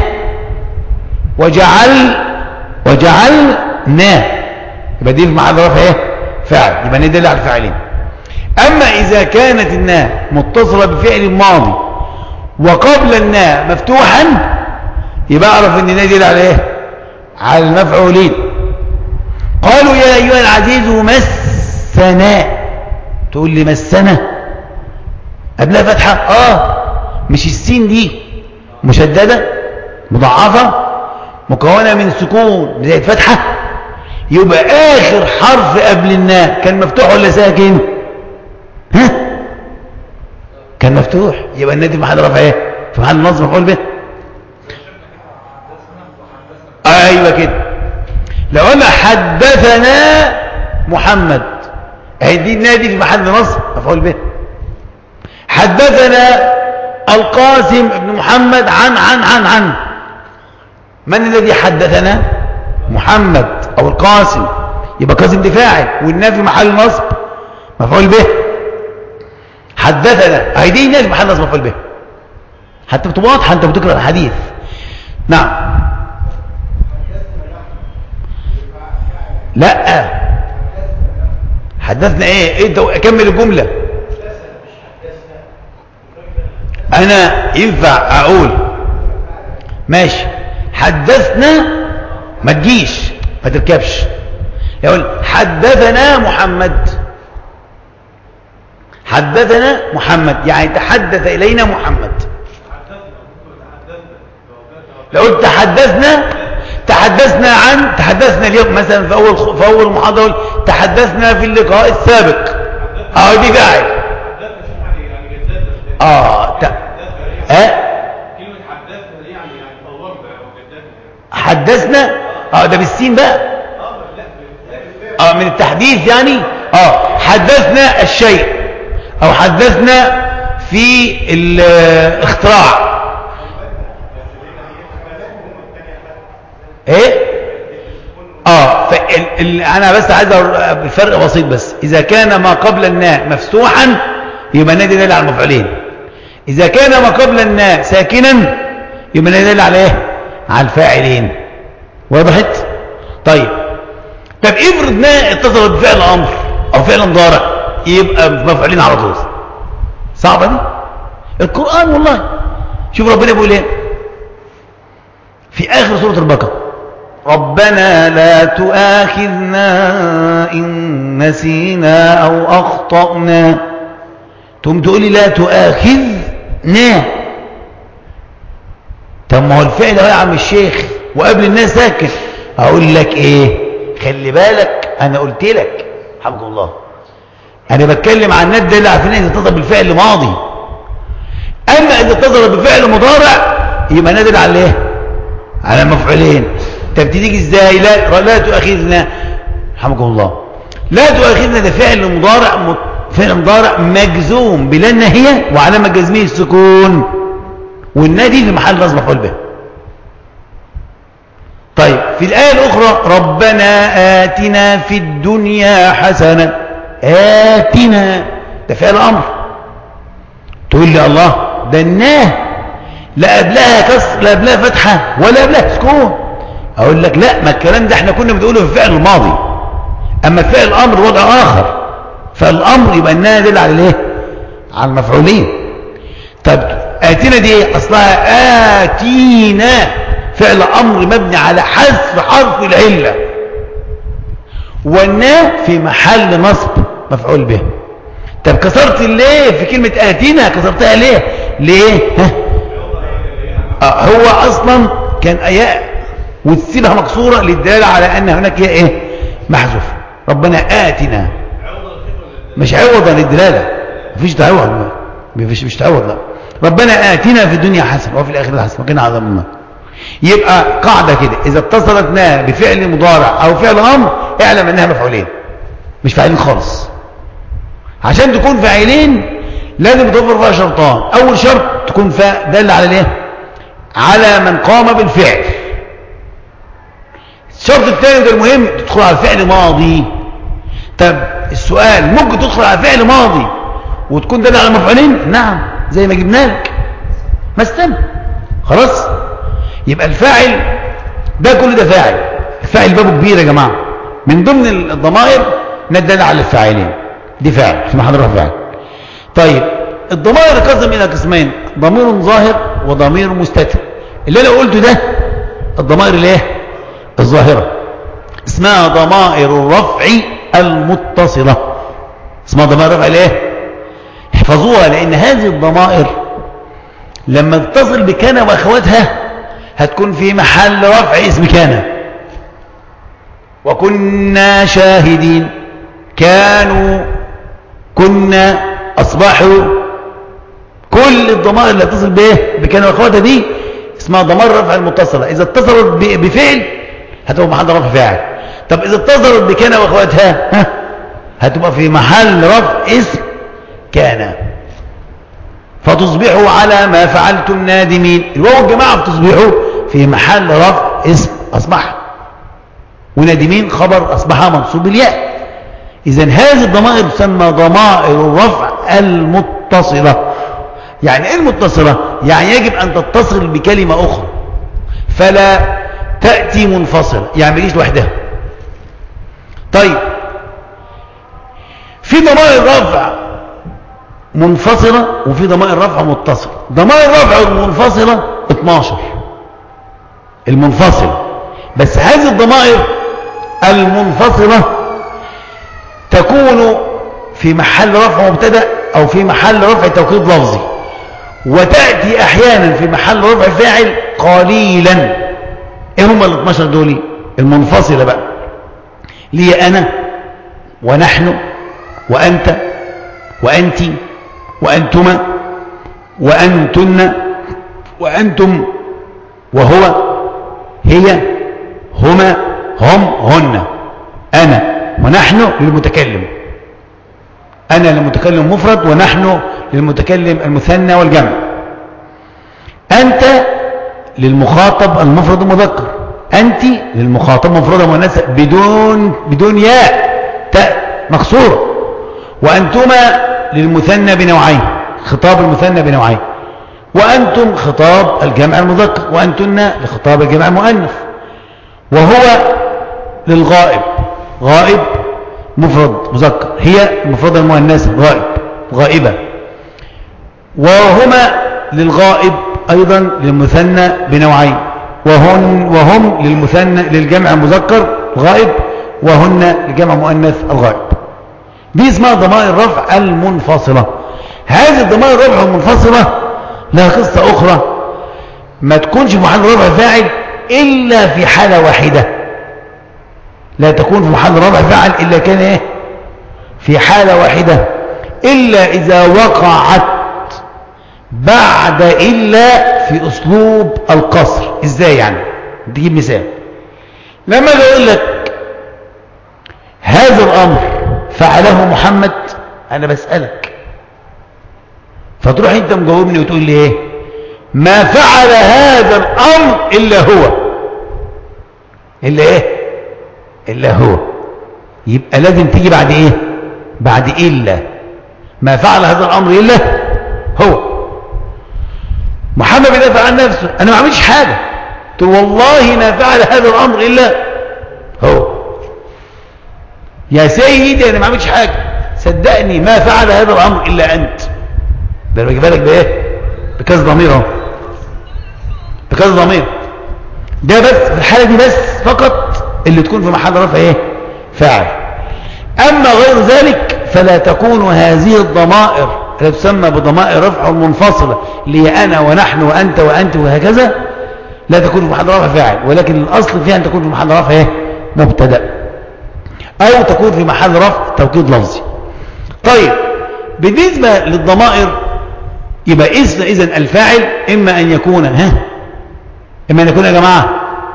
وجعل وجعلنا يبقى دي في محل رفع ايه فاعل يبقى ندل على الفاعلين اما اذا كانت الناء متصله بفعل ماضي وقبل الناء مفتوحا يبقى اعرف ان الناء دي على ايه على المفعولين قالوا يا ايها العزيز مسنا تقول لي مسنا قبلها فتحه اه مش السين دي مشدده مضاعفه مكونه من سكون زي فتحه يبقى اخر حرف قبل الناء كان مفتوح ولا ساكن ها كان مفتوح يبقى النادي في محل رفع ايه في محل نصب مفعول به ايوه كده لو قلنا حدثنا محمد اهي دي النادي في محل نصب مفعول به حدثنا القاسم بن محمد عن عن عن عن من الذي حدثنا محمد أو القاسم يبقى قاسم دي فاعل والنافي محل نصب مفعول به حدثنا هي دي نافي محل نصب مفعول به حتى بتبقى واضحه انت بتقرا الحديث نعم لا حدثنا ايه ايه ده اكمل الجمله انا ينفع اقول ماشي حدثنا ما تجيش ما تركبش يقول حدثنا محمد حدثنا محمد يعني تحدث إلينا محمد لو قلت تحدثنا تحدثنا عن تحدثنا اليوم مثلا في أول في أول محاضرة تحدثنا في اللقاء السابق اه دي فاعل اه ت... اه حدثنا اه ده بالسين بقى اه من التحديث يعني اه حدثنا الشيء او حدثنا في الاختراع ايه اه فال... انا بس عايز الفرق بسيط بس اذا كان ما قبل الناء مفتوحا يبقى نادي دل على المفعولين اذا كان ما قبل الناء ساكنا يبقى نادي دل على ايه على الفاعلين وضحت طيب طب افرض ما اتصلت بفعل امر او فعل مضارع يبقى مفعولين على طول صعبه دي القران والله شوف ربنا بيقول ايه في اخر سوره البقره ربنا لا تؤاخذنا ان نسينا او اخطانا تقوم تقولي لا تؤاخذنا طب ما هو الفعل اهو يا عم الشيخ وقبل الناس ساكت اقول لك ايه خلي بالك انا قلت لك حمد الله انا بتكلم عن الند اللي عارفين اذا اتصل بالفعل ماضي اما اذا اتصل بفعل مضارع يبقى نادل على ايه على المفعولين طب تيجي ازاي لا لا تؤاخذنا حمكم الله لا تؤاخذنا ده فعل مضارع فعل مضارع مجزوم بلا النهيه وعلامه جزمه السكون والنادي في محل نصب مفعول به طيب في الآية الأخرى ربنا آتنا في الدنيا حسنة آتنا ده فعل أمر تقول لي الله ده الناه لا قبلها كسر لا قبلها فتحة ولا قبلها سكون أقول لك لا ما الكلام ده احنا كنا بنقوله في الفعل الماضي أما فعل الأمر وضع آخر فالأمر يبقى الناه دل على الايه على المفعولين طب آتنا دي ايه أصلها آتينا فعل أمر مبني على حذف حرف العلة والنا في محل نصب مفعول به طب كسرت ليه في كلمة آتينا كسرتها ليه ليه ها؟ آه هو أصلا كان أياء وتسيبها مكسورة للدلالة على أن هناك هي إيه محذوف ربنا آتنا مش عوضا للدلالة مفيش تعوض مفيش مش تعوض لا ربنا آتنا في الدنيا حسنة وفي الآخرة حسنة وكنا عذاب النار يبقى قاعدة كده إذا اتصلت ما بفعل مضارع أو فعل أمر اعلم أنها مفعولين مش فاعلين خالص عشان تكون فاعلين لازم توفر فيها شرطان أول شرط تكون فاء دل على الايه على من قام بالفعل الشرط الثاني ده المهم تدخل على فعل ماضي طب السؤال ممكن تدخل على فعل ماضي وتكون دل على مفعولين نعم زي ما جبنا لك ما استنى خلاص يبقى الفاعل ده كل ده فاعل الفاعل بابه كبير يا جماعة من ضمن الضمائر ندل على الفاعلين دي فاعل في محل رفع فاعل طيب الضمائر قسم الى قسمين ضمير ظاهر وضمير مستتر اللي انا قلته ده الضمائر الايه الظاهرة اسمها ضمائر الرفع المتصلة اسمها ضمائر الرفع الايه احفظوها لان هذه الضمائر لما تتصل بكان واخواتها هتكون في محل رفع اسم كان وكنا شاهدين كانوا كنا أصبحوا كل الضمائر اللي اتصل بايه بكان واخواتها دي اسمها ضمائر رفع المتصلة إذا اتصلت بفعل هتبقى محل رفع فاعل طب إذا اتصلت بكان واخواتها ها هتبقى في محل رفع اسم كان فتصبحوا على ما فعلتم نادمين الواو الجماعة فتصبحوا في محل رفع اسم أصبح وندمين خبر أصبح منصوب الياء إذا هذه الضمائر تسمى ضمائر الرفع المتصلة يعني ايه المتصلة يعني يجب أن تتصل بكلمة أخرى فلا تأتي منفصلة يعني بيجيش لوحدها طيب في ضمائر رفع منفصلة وفي ضمائر رفع متصلة ضمائر رفع المنفصلة 12 المنفصلة بس هذه الضمائر المنفصلة تكون في محل رفع مبتدا أو في محل رفع توكيد لفظي وتأتي أحيانا في محل رفع فاعل قليلا ايه هم ال 12 دول المنفصلة بقى لي أنا ونحن وأنت وأنت وأنتما وأنتن وأنتم وهو هي هما هم هن أنا ونحن للمتكلم أنا للمتكلم مفرد ونحن للمتكلم المثنى والجمع أنت للمخاطب المفرد المذكر أنت للمخاطب مفردة مؤنثة بدون بدون ياء تاء مكسورة وأنتما للمثنى بنوعين خطاب المثنى بنوعين وأنتم خطاب الجمع المذكر وأنتن لخطاب الجمع المؤنث وهو للغائب غائب مفرد مذكر هي المفردة المؤنثة غائب غائبة وهما للغائب أيضا للمثنى بنوعين وهن وهم للمثنى للجمع المذكر الغائب وهن لجمع مؤنث الغائب دي اسمها ضمائر الرفع المنفصلة هذه الضمائر الرفع المنفصلة لها قصة أخرى ما تكونش في محل رفع فاعل إلا في حالة واحدة لا تكون في محل رفع فاعل إلا كان إيه في حالة واحدة إلا إذا وقعت بعد إلا في أسلوب القصر إزاي يعني تجيب مثال لما أقول لك هذا الأمر فعله محمد أنا بسألك فتروح أنت مجاوبني وتقول لي إيه ما فعل هذا الأمر إلا هو إلا إيه إلا هو يبقى لازم تيجي بعد إيه بعد إلا ما فعل هذا الأمر إلا هو محمد بيدافع عن نفسه أنا ما عملتش حاجة قلت والله ما فعل هذا الأمر إلا هو يا سيدي أنا ما عملتش حاجة صدقني ما فعل هذا الأمر إلا أنت ده أنا بجيبها لك بإيه بكذا ضمير اهو بكذا ضمير ده بس في الحالة دي بس فقط اللي تكون في محل رفع ايه فاعل اما غير ذلك فلا تكون هذه الضمائر التي تسمى بضمائر رفع منفصلة لي انا ونحن وانت وانت وهكذا لا تكون في محل رفع فاعل ولكن الاصل فيها ان تكون في محل رفع ايه مبتدا او تكون في محل رفع توكيد لفظي طيب بالنسبة للضمائر يبقى اسم اذا الفاعل اما ان يكون ها اما ان يكون يا جماعه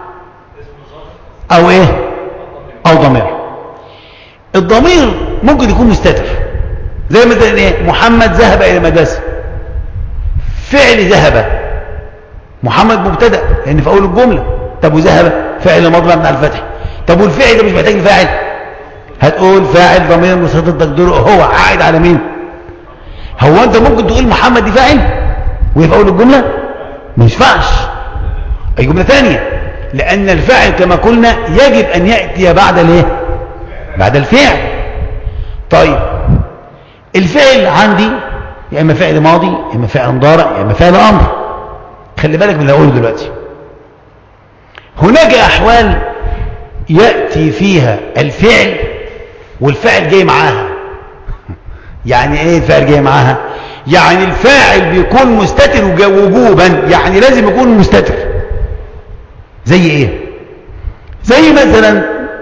او ايه او ضمير الضمير ممكن يكون مستتر زي مثلا ايه محمد ذهب الى المدرسه فعل ذهب محمد مبتدا لان في اول الجمله طب وذهب فعل مضمر من الفتح طب والفعل ده مش محتاج الفاعل هتقول فاعل ضمير مستتر تقديره هو عائد على مين هو انت ممكن تقول محمد دي فاعل وهي في اول الجمله ما ينفعش اي جمله ثانيه لان الفاعل كما قلنا يجب ان ياتي بعد الايه بعد الفعل طيب الفعل عندي يا اما فعل ماضي يا اما فعل مضارع يا اما فعل امر خلي بالك من اللي هقوله دلوقتي هناك احوال ياتي فيها الفعل والفعل جاي معاها يعني ايه الفاعل جاي معاها يعني الفاعل بيكون مستتر وجوبا يعني لازم يكون مستتر زي ايه زي مثلا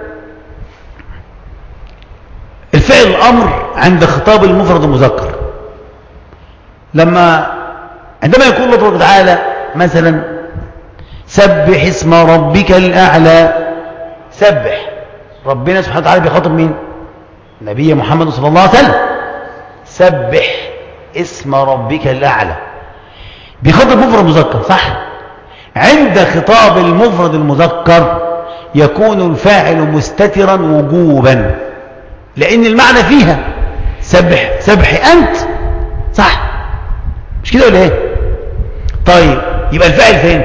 الفعل الامر عند خطاب المفرد المذكر لما عندما يقول الله تبارك وتعالى مثلا سبح اسم ربك الاعلى سبح ربنا سبحانه وتعالى بيخاطب مين نبي محمد صلى الله عليه وسلم سبح اسم ربك الأعلى بيخاطب مفرد مذكر صح عند خطاب المفرد المذكر يكون الفاعل مستترا وجوبا لأن المعنى فيها سبح سبح أنت صح مش كده ولا ايه طيب يبقى الفاعل فين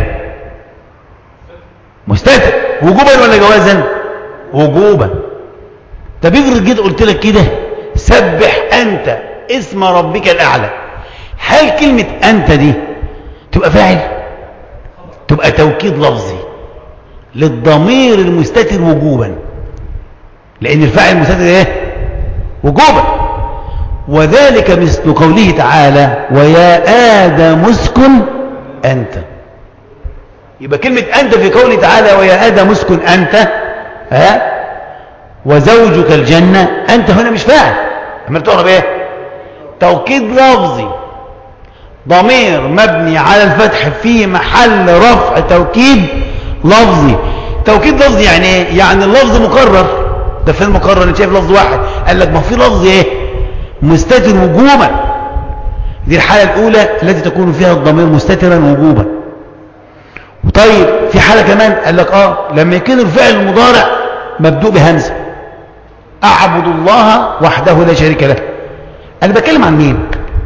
مستتر وجوبا ولا جوازا وجوبا طب افرض جيت قلت لك كده سبح أنت اسم ربك الأعلى هل كلمة أنت دي تبقى فاعل تبقى توكيد لفظي للضمير المستتر وجوبا لأن الفاعل المستتر ايه وجوبا وذلك مثل قوله تعالى ويا آدم اسكن أنت يبقى كلمة أنت في قوله تعالى ويا آدم اسكن أنت ها وزوجك الجنة أنت هنا مش فاعل أما تعرف إيه توكيد لفظي ضمير مبني على الفتح في محل رفع توكيد لفظي توكيد لفظي يعني ايه يعني اللفظ مكرر ده فين مكرر انت شايف لفظ واحد قال لك ما في لفظ ايه مستتر وجوبا دي الحالة الأولى التي تكون فيها الضمير مستترا وجوبا طيب في حالة كمان قال لك اه لما يكون الفعل المضارع مبدوء بهمزة أعبد الله وحده لا شريك له أنا بتكلم عن مين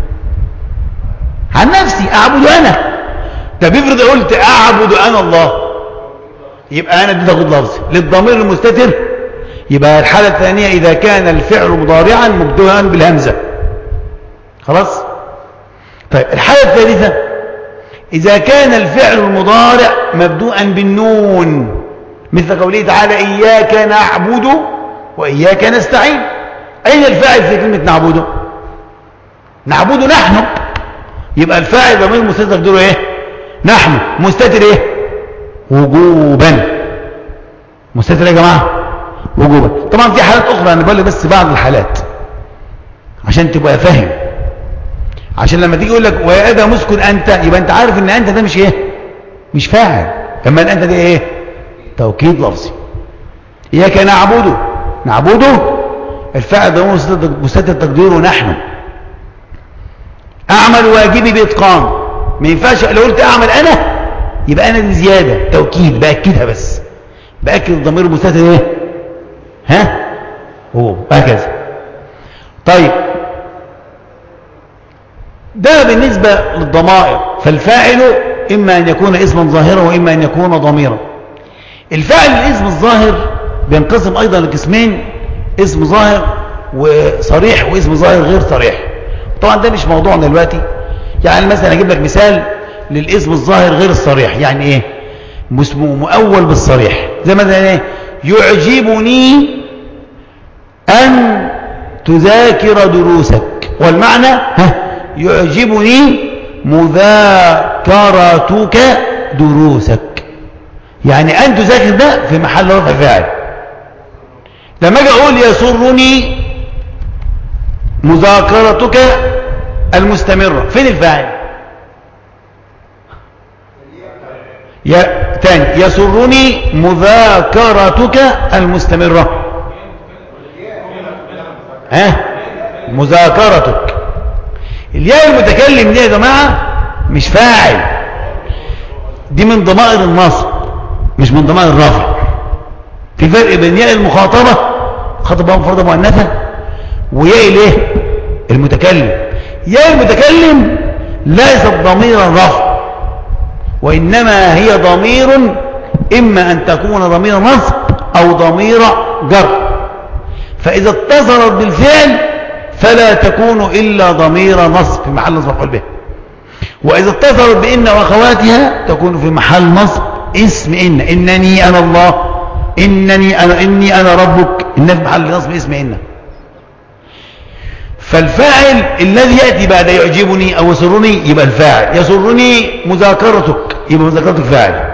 عن نفسي أعبد أنا ده بيفرض قلت أعبد أنا الله يبقى أنا دي تاخد لفظي للضمير المستتر يبقى الحالة الثانية إذا كان الفعل مضارعا مبدوءا بالهمزة خلاص طيب الحالة الثالثة إذا كان الفعل المضارع مبدوءا بالنون مثل قوله تعالى إياك نعبد وإياك نستعين أين الفاعل في كلمة نعبده نعبد نحن يبقى الفاعل ضمير مستتر دوره ايه نحن مستتر ايه وجوبا مستتر يا جماعه وجوبا طبعا في حالات اخرى انا بقول بس بعض الحالات عشان تبقى فاهم عشان لما تيجي يقول لك ويا ادم اسكن انت يبقى انت عارف ان انت ده مش ايه مش فاعل اما انت دي ايه توكيد لفظي اياك نعبده نعبده الفاعل ضمير مستتر تقديره نحن اعمل واجبي باتقان ما ينفعش لو قلت اعمل انا يبقى انا دي زياده توكيد باكدها بس باكد الضمير المستتر ايه ها هو هكذا طيب ده بالنسبه للضمائر فالفاعل اما ان يكون اسما ظاهرا واما ان يكون ضميرا الفاعل الاسم الظاهر بينقسم ايضا لقسمين اسم ظاهر وصريح واسم ظاهر غير صريح طبعا ده مش موضوعنا دلوقتي يعني مثلا اجيب لك مثال للاسم الظاهر غير الصريح يعني ايه اسمه مؤول بالصريح زي مثلا ايه يعجبني ان تذاكر دروسك والمعنى ها يعجبني مذاكرتك دروسك يعني ان تذاكر ده في محل رفع فاعل لما اجي اقول يسرني مذاكرتك المستمرة فين الفاعل يا تاني يسرني مذاكرتك المستمرة ها مذاكرتك الياء المتكلم دي يا جماعة مش فاعل دي من ضمائر النصب مش من ضمائر الرفع في فرق بين ياء المخاطبة خاطبة مفردة مؤنثة وياء الايه المتكلم ياء المتكلم ليست ضمير الرفع وإنما هي ضمير إما أن تكون ضمير نصب أو ضمير جر فإذا اتصلت بالفعل فلا تكون إلا ضمير نصب في محل نصب مفعول به وإذا اتصلت بإن وأخواتها تكون في محل نصب اسم إن إنني أنا الله إنني أنا إني أنا ربك إن في محل نصب اسم إن فالفاعل الذي يأتي بعد يعجبني أو يسرني يبقى الفاعل يسرني مذاكرتك يبقى مذاكرتك فاعل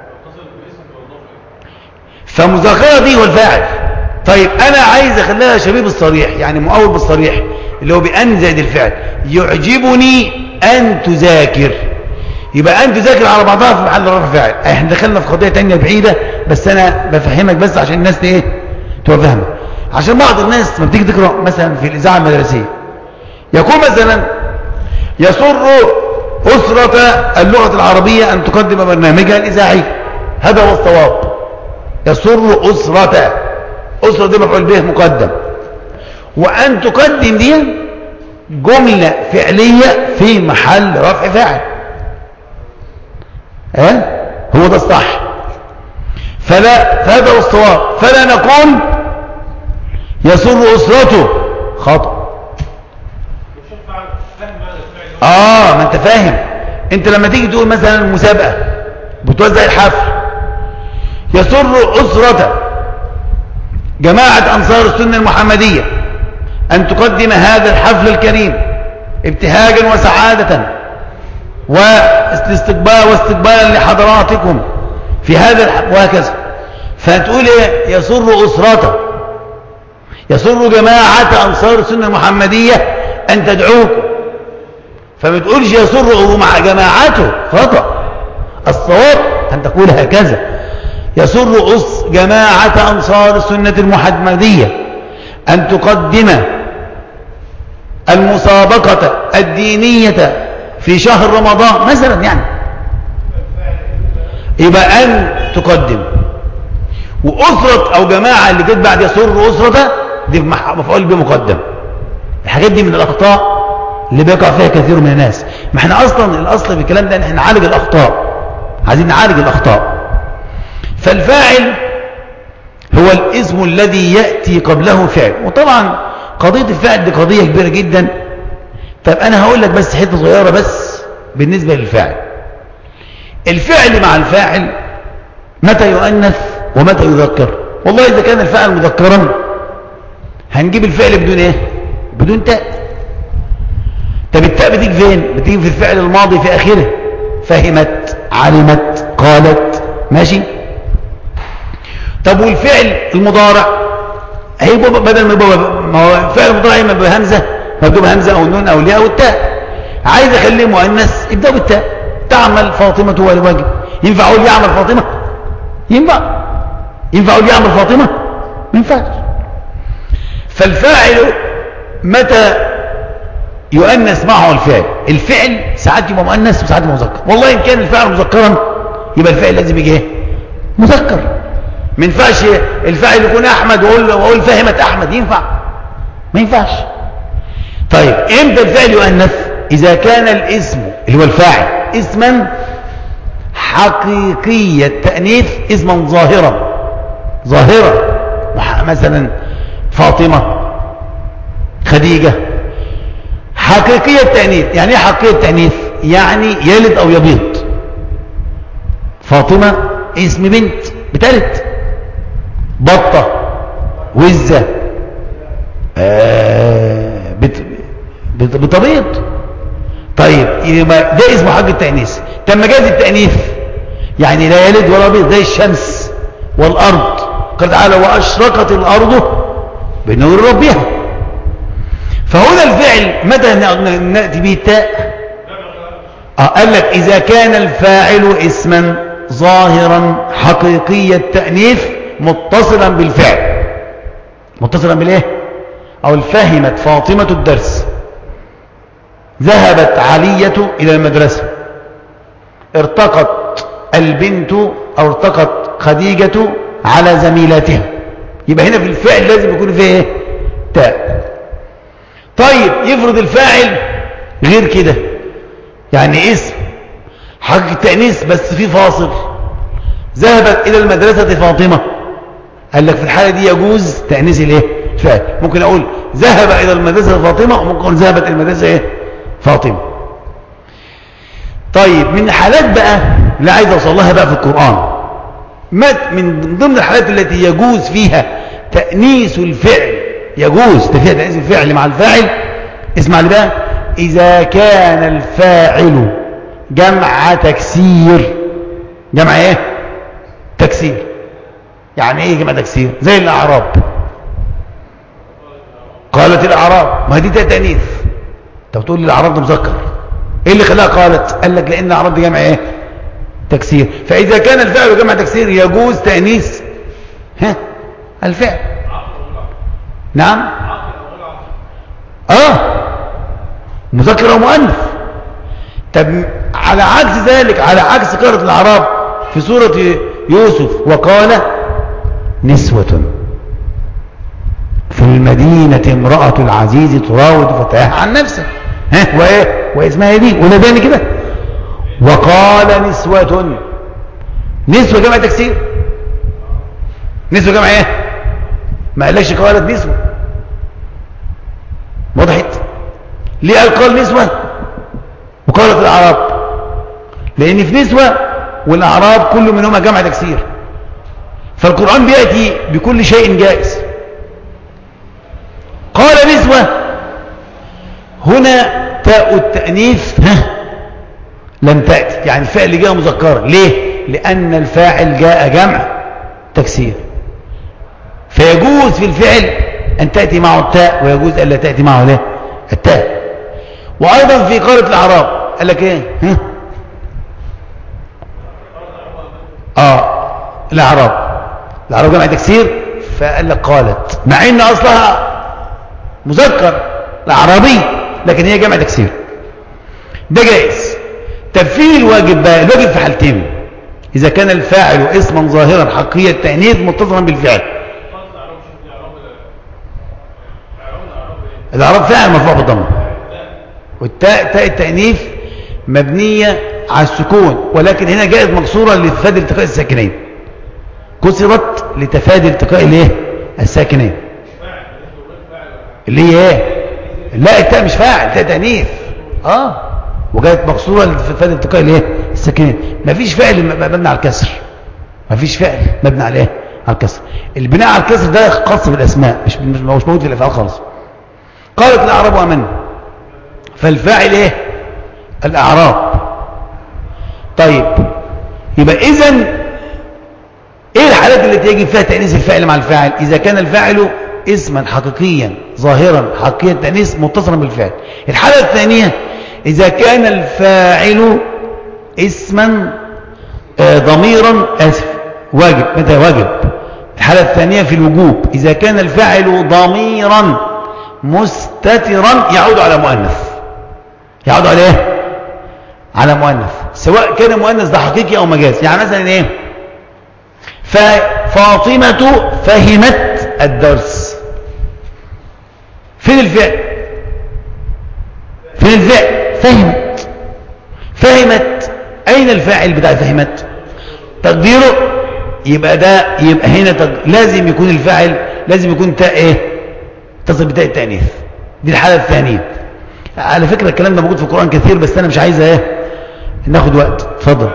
فمذاكرتي هو الفاعل طيب أنا عايز أخليها شبيه بالصريح يعني مؤول بالصريح اللي هو بأن زائد الفعل يعجبني أن تذاكر يبقى أن تذاكر على بعضها في محل رفع فاعل احنا دخلنا في قضية تانية بعيدة بس أنا بفهمك بس عشان الناس ايه تبقى فاهمه عشان بعض الناس ما بتيجي تقرأ مثلا في الإذاعة المدرسية يقول مثلا يسر أسرة اللغة العربية أن تقدم برنامجها الإذاعي هذا هو الصواب يسر أسرة أسرة دي مفعول به مقدم وأن تقدم دي جملة فعلية في محل رفع فاعل ها هو ده الصح فلا فهذا هو الصواب فلا نقول يسر أسرته خطأ اه ما انت فاهم انت لما تيجي تقول مثلا المسابقة بتوزع الحفل يسر أسرة جماعة أنصار السنة المحمدية أن تقدم هذا الحفل الكريم ابتهاجا وسعادة واستقبال واستقبالا لحضراتكم في هذا الحفل وهكذا فتقول ايه يسر أسرته يسر جماعة أنصار السنة المحمدية أن تدعوكم فما تقولش يسر مع جماعته خطأ الصواب أن تقول هكذا يسر أس جماعة أنصار السنة المحمدية أن تقدم المسابقة الدينية في شهر رمضان مثلا يعني يبقى أن تقدم وأسرة أو جماعة اللي جت بعد يسر أسرة دي مفعول بمقدم الحاجات دي من الأخطاء اللي بيقع فيها كثير من الناس ما احنا أصلا الأصل في الكلام ده ان احنا نعالج الأخطاء عايزين نعالج الأخطاء فالفاعل هو الاسم الذي يأتي قبله فعل وطبعا قضية الفعل دي قضية كبيرة جدا طب أنا هقول لك بس حتة صغيرة بس بالنسبة للفاعل الفعل مع الفاعل متى يؤنث ومتى يذكر والله إذا كان الفاعل مذكرا هنجيب الفعل بدون ايه بدون تاء طب التاء بتيجي فين بتيجي في الفعل الماضي في آخره فهمت علمت قالت ماشي طب والفعل المضارع هيبقى بدل ما يبقى ما هو فعل المضارع اما بهمزه مكتوب همزه او نون او الياء او التاء عايز اخليه مؤنث ابدا بالتاء تعمل فاطمه والواجب ينفع اقول يعمل فاطمه ينفع ينفع اقول يعمل فاطمه ما ينفعش فالفاعل متى يؤنث معه الفعل الفعل ساعات يبقى مؤنث وساعات يبقى مذكر والله ان كان الفعل مذكرا يبقى الفعل لازم يجي ايه مذكر ما ينفعش الفاعل يكون احمد واقول واقول فهمت احمد ينفع ما ينفعش طيب امتى الفعل يؤنث اذا كان الاسم اللي هو الفاعل اسما حقيقي التانيث اسما ظاهرا ظاهرا مثلا فاطمه خديجه حقيقيه التانيث يعني ايه حقيقيه التانيث يعني يلد او يبيض فاطمه اسم بنت بتلد بطة وزة آه بت بت بتبيض طيب ده اسمه حق التأنيث تم جاز التأنيث يعني لا يلد ولا بيض زي الشمس والأرض قال تعالى وأشرقت الأرض بنور ربها فهنا الفعل متى نأتي به التاء آه قال لك إذا كان الفاعل اسما ظاهرا حقيقي التأنيث متصلا بالفعل متصلا بالايه او فهمت فاطمة الدرس ذهبت علية الى المدرسة ارتقت البنت او ارتقت خديجة على زميلاتها يبقى هنا في الفعل لازم يكون فيه ايه تاء طيب يفرض الفاعل غير كده يعني اسم حق التأنيث بس في فاصل ذهبت الى المدرسة فاطمة قال لك في الحالة دي يجوز تأنيث الايه فعل ممكن اقول ذهب الى المدرسة فاطمة وممكن اقول ذهبت الى المدرسة ايه فاطمة طيب من الحالات بقى اللي عايز اوصل لها بقى في القرآن من ضمن الحالات التي يجوز فيها تأنيث الفعل يجوز فيها تأنيث الفعل مع الفاعل اسمع لي بقى إذا كان الفاعل جمع تكسير جمع ايه تكسير يعني ايه جمع تكسير زي الاعراب قالت الاعراب ما دي تانيث طب تقول لي الاعراب ده مذكر ايه اللي خلاها قالت قال لك لان الاعراب دي جمع ايه تكسير فاذا كان الفعل جمع تكسير يجوز تانيث ها الفعل نعم اه مذكر او مؤنث طب على عكس ذلك على عكس قارة الأعراب في سورة يوسف وقال نسوة في المدينة امرأة العزيز تراود فتاها عن نفسه ها وايه واسمها دي ولداني كده وقال نسوة نسوة جمع تكسير نسوة جمع ايه ما قالكش قالت نسوة وضحت ليه قال قال نسوة وقالت الأعراب لأن في نسوة والأعراب كل منهما جمع تكسير فالقرآن بيأتي بكل شيء جائز قال نسوة هنا تاء التأنيث ها لم تأتي يعني الفعل جاء مذكرا ليه لأن الفاعل جاء جمع تكسير فيجوز في الفعل أن تأتي معه التاء ويجوز أن لا تأتي معه له التاء وأيضا في قارة الأعراب قال لك إيه ها؟ آه الأعراب الأعراب جمع تكسير فقال لك قالت مع إن أصلها مذكر الأعرابي لكن هي جمع تكسير ده جائز طب فين الواجب بقى الواجب في حالتين إذا كان الفاعل اسما ظاهرا حقية التأنيث متصلا بالفعل الأعراب فاعل مرفوع بالضمه والتاء تاء التأنيث مبنية على السكون ولكن هنا جاءت مكسورة لتفادي التقاء الساكنين كسرت لتفادي التقاء الايه الساكنين اللي هي ايه لا التاء مش فاعل تاء تأنيث اه وجاءت مكسورة لتفادي التقاء الايه الساكنين مفيش فعل مبني على الكسر مفيش فعل مبني على ايه على الكسر البناء على الكسر ده خاص بالاسماء مش مش موجود في الافعال خالص قالت الاعراب امنا فالفاعل ايه الاعراب طيب يبقى اذا ايه الحالات التي يجب فيها تأنيث الفاعل مع الفاعل اذا كان الفاعل اسما حقيقيا ظاهرا حقيقيا تأنيث متصلا بالفعل الحالة الثانية اذا كان الفاعل اسما آه ضميرا اسف واجب متى واجب الحالة الثانية في الوجوب اذا كان الفاعل ضميرا مستترا يعود على مؤنث يعود على ايه على مؤنث سواء كان مؤنث ده حقيقي او مجازي يعني مثلا ايه ففاطمة فهمت الدرس فين الفعل فين الفعل فهمت فهمت اين الفاعل بتاع فهمت تقديره يبقى ده يبقى هنا تق... لازم يكون الفاعل لازم يكون تاء ايه تصل بتاء التانيث دي الحاله الثانيه على فكره الكلام ده موجود في القران كثير بس انا مش عايز ايه ناخد وقت اتفضل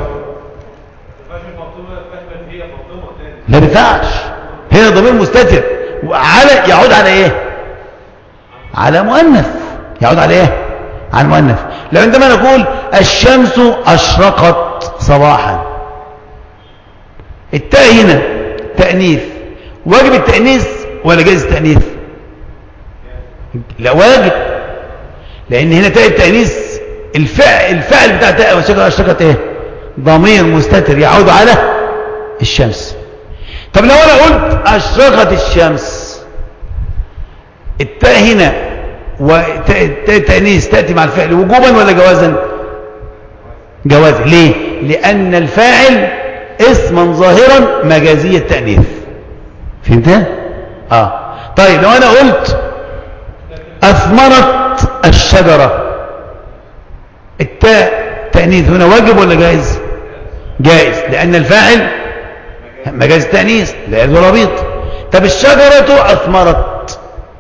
لا بينفعش هنا ضمير مستتر وعلى يعود على ايه على مؤنث يعود على ايه على مؤنث لو عندما نقول الشمس اشرقت صباحا التاء هنا تانيث واجب التانيث ولا جائز التانيث لا واجب لان هنا تاء التانيث الفعل الفعل بتاع تاء اشرقت ايه ضمير مستتر يعود على الشمس طب لو انا قلت اشرقت الشمس التاء هنا والتأنيث تأتي مع الفعل وجوبا ولا جوازا جوازا ليه لأن الفاعل اسما ظاهرا مجازي التأنيث فهمت اه طيب لو انا قلت اثمرت الشجرة التاء تأنيث هنا واجب ولا جائز جائز لأن الفاعل مجاز التأنيث لا يجوز ربيط طب الشجرة أثمرت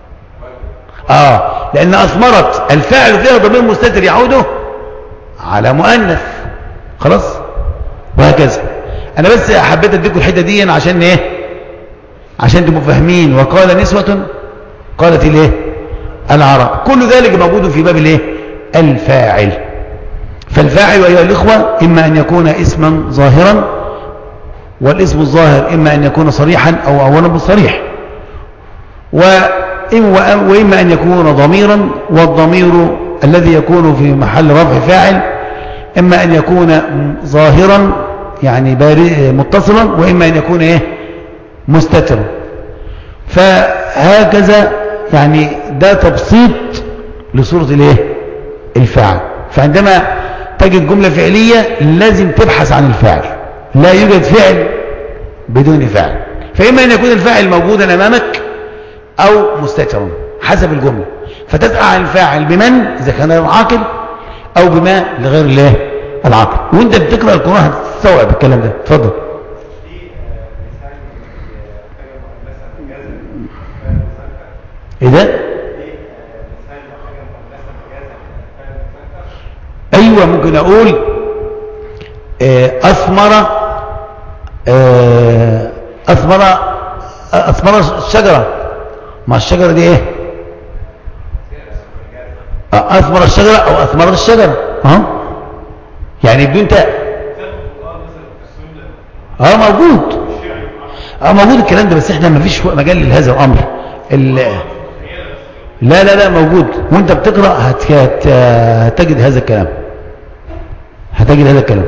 آه لأن أثمرت الفاعل فيها ضمير مستتر يعود على مؤنث خلاص وهكذا أنا بس حبيت أديكم الحتة دي عشان إيه عشان تبقوا فاهمين وقال نسوة قالت الايه العرب كل ذلك موجود في باب الايه الفاعل فالفاعل أيها الإخوة إما أن يكون اسما ظاهرا والاسم الظاهر إما أن يكون صريحا أو أولا بالصريح وإما أن يكون ضميرا والضمير الذي يكون في محل رفع فاعل إما أن يكون ظاهرا يعني متصلا وإما أن يكون إيه مستترا فهكذا يعني ده تبسيط لصورة الايه الفاعل فعندما تجد جملة فعلية لازم تبحث عن الفاعل لا يوجد فعل بدون فاعل فإما أن يكون الفاعل موجودا أمامك أو مستترا حسب الجملة فتسأل عن الفاعل بمن إذا كان العاقل أو بما لغير الله العاقل وانت بتقرأ القرآن هتستوعب الكلام ده اتفضل ايه ده ايوه ممكن اقول آه، اثمر آه، اثمر اثمر الشجره ما الشجره دي ايه آه، اثمر الشجره او اثمرت الشجره اه يعني بدون تاء اه موجود اه موجود الكلام ده بس احنا ما فيش مجال لهذا الامر ال... لا لا لا موجود وانت بتقرا هت... هت... هتجد هذا الكلام هتجد هذا الكلام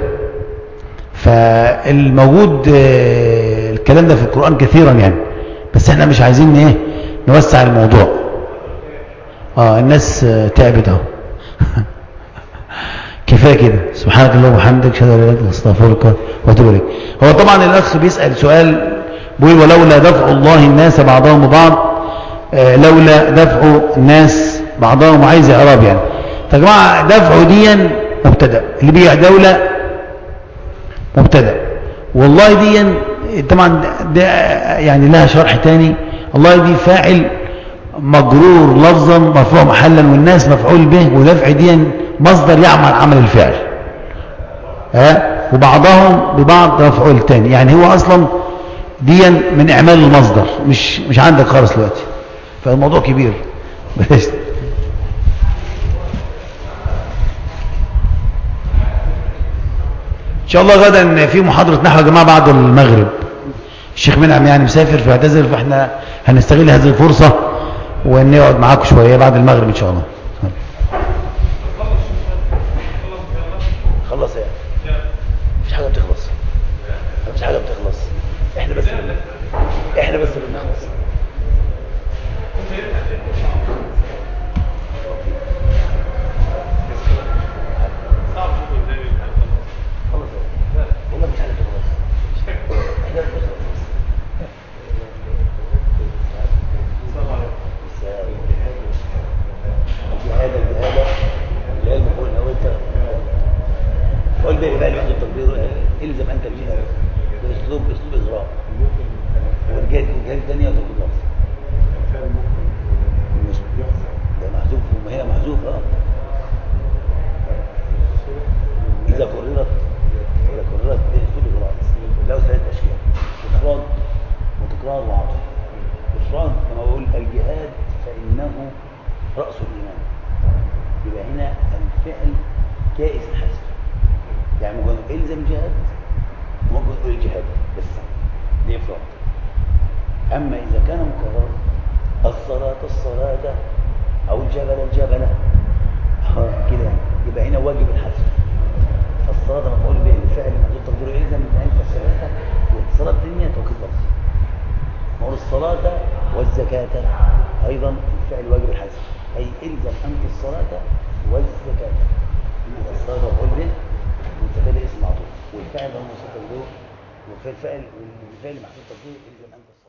فالموجود آه، الكلام ده في القرآن كثيرا يعني بس احنا مش عايزين ايه نوسع الموضوع اه الناس آه، تعبت اهو كفايه كده سبحانك اللهم وبحمدك اشهد ان لا اله الا انت استغفرك واتوب اليك هو طبعا الاخ بيسال سؤال بيقول ولولا دفع الله الناس بعضهم ببعض آه، لولا دفع الناس بعضهم عايز اعراب يعني يا جماعه دفع ديا مبتدا اللي بيع دوله مبتدا والله دي طبعا ده يعني لها شرح تاني الله دي فاعل مجرور لفظا مرفوع محلا والناس مفعول به ودفع دي مصدر يعمل عمل الفعل ها وبعضهم ببعض مفعول تاني يعني هو اصلا دي من اعمال المصدر مش مش عندك خالص دلوقتي فالموضوع كبير بلاش ان شاء الله غدا في محاضرة نحو يا جماعة بعد المغرب الشيخ منعم يعني مسافر فاعتذر فاحنا هنستغل هذه الفرصة ونقعد معاكم شوية بعد المغرب ان شاء الله خلص يا مفيش حاجة بتخلص مفيش حاجة بتخلص احنا بس اللي احنا بس اللي بنخلص خلص يا والله مفيش حاجة بتخلص احنا بنخلص الجهاد الجهاد العلم يقول لو انت قول بيه بقى لوحده التكبير الزم انت الجهاد باسلوب اسلوب اغراء والجهاد الجهاد الثانيه تقول لفظ مش ده محذوف وما هنا محذوف اه اذا كررت اذا كررت باسلوب اغراء له ثلاث اشكال افراد وتكرار وعطف افراد لما بقول الجهاد فانه راس الايمان يبقى هنا الفعل كائس الحسب يعني ممكن نقول الزم جهاد ممكن نقول الجهاد بس دي افراد اما اذا كان مكرر الصلاه الصلاه او الجبل الجبل آه، كده يعني. يبقى هنا واجب الحسب الصلاه مفعول به الفعل محذوف تقديره الزم انت الصلاه والصلاه الثانيه توكيد لفظ نقول الصلاة والزكاة أيضا الفعل واجب الحسب أي إلزم أنت الصلاة والزكاة يبقى الصلاة مفعول به والزكاة ده اسم معطوف والفعل ده مصدر له والفعل والفعل محسوب تقديره إلزم أنت الصلاة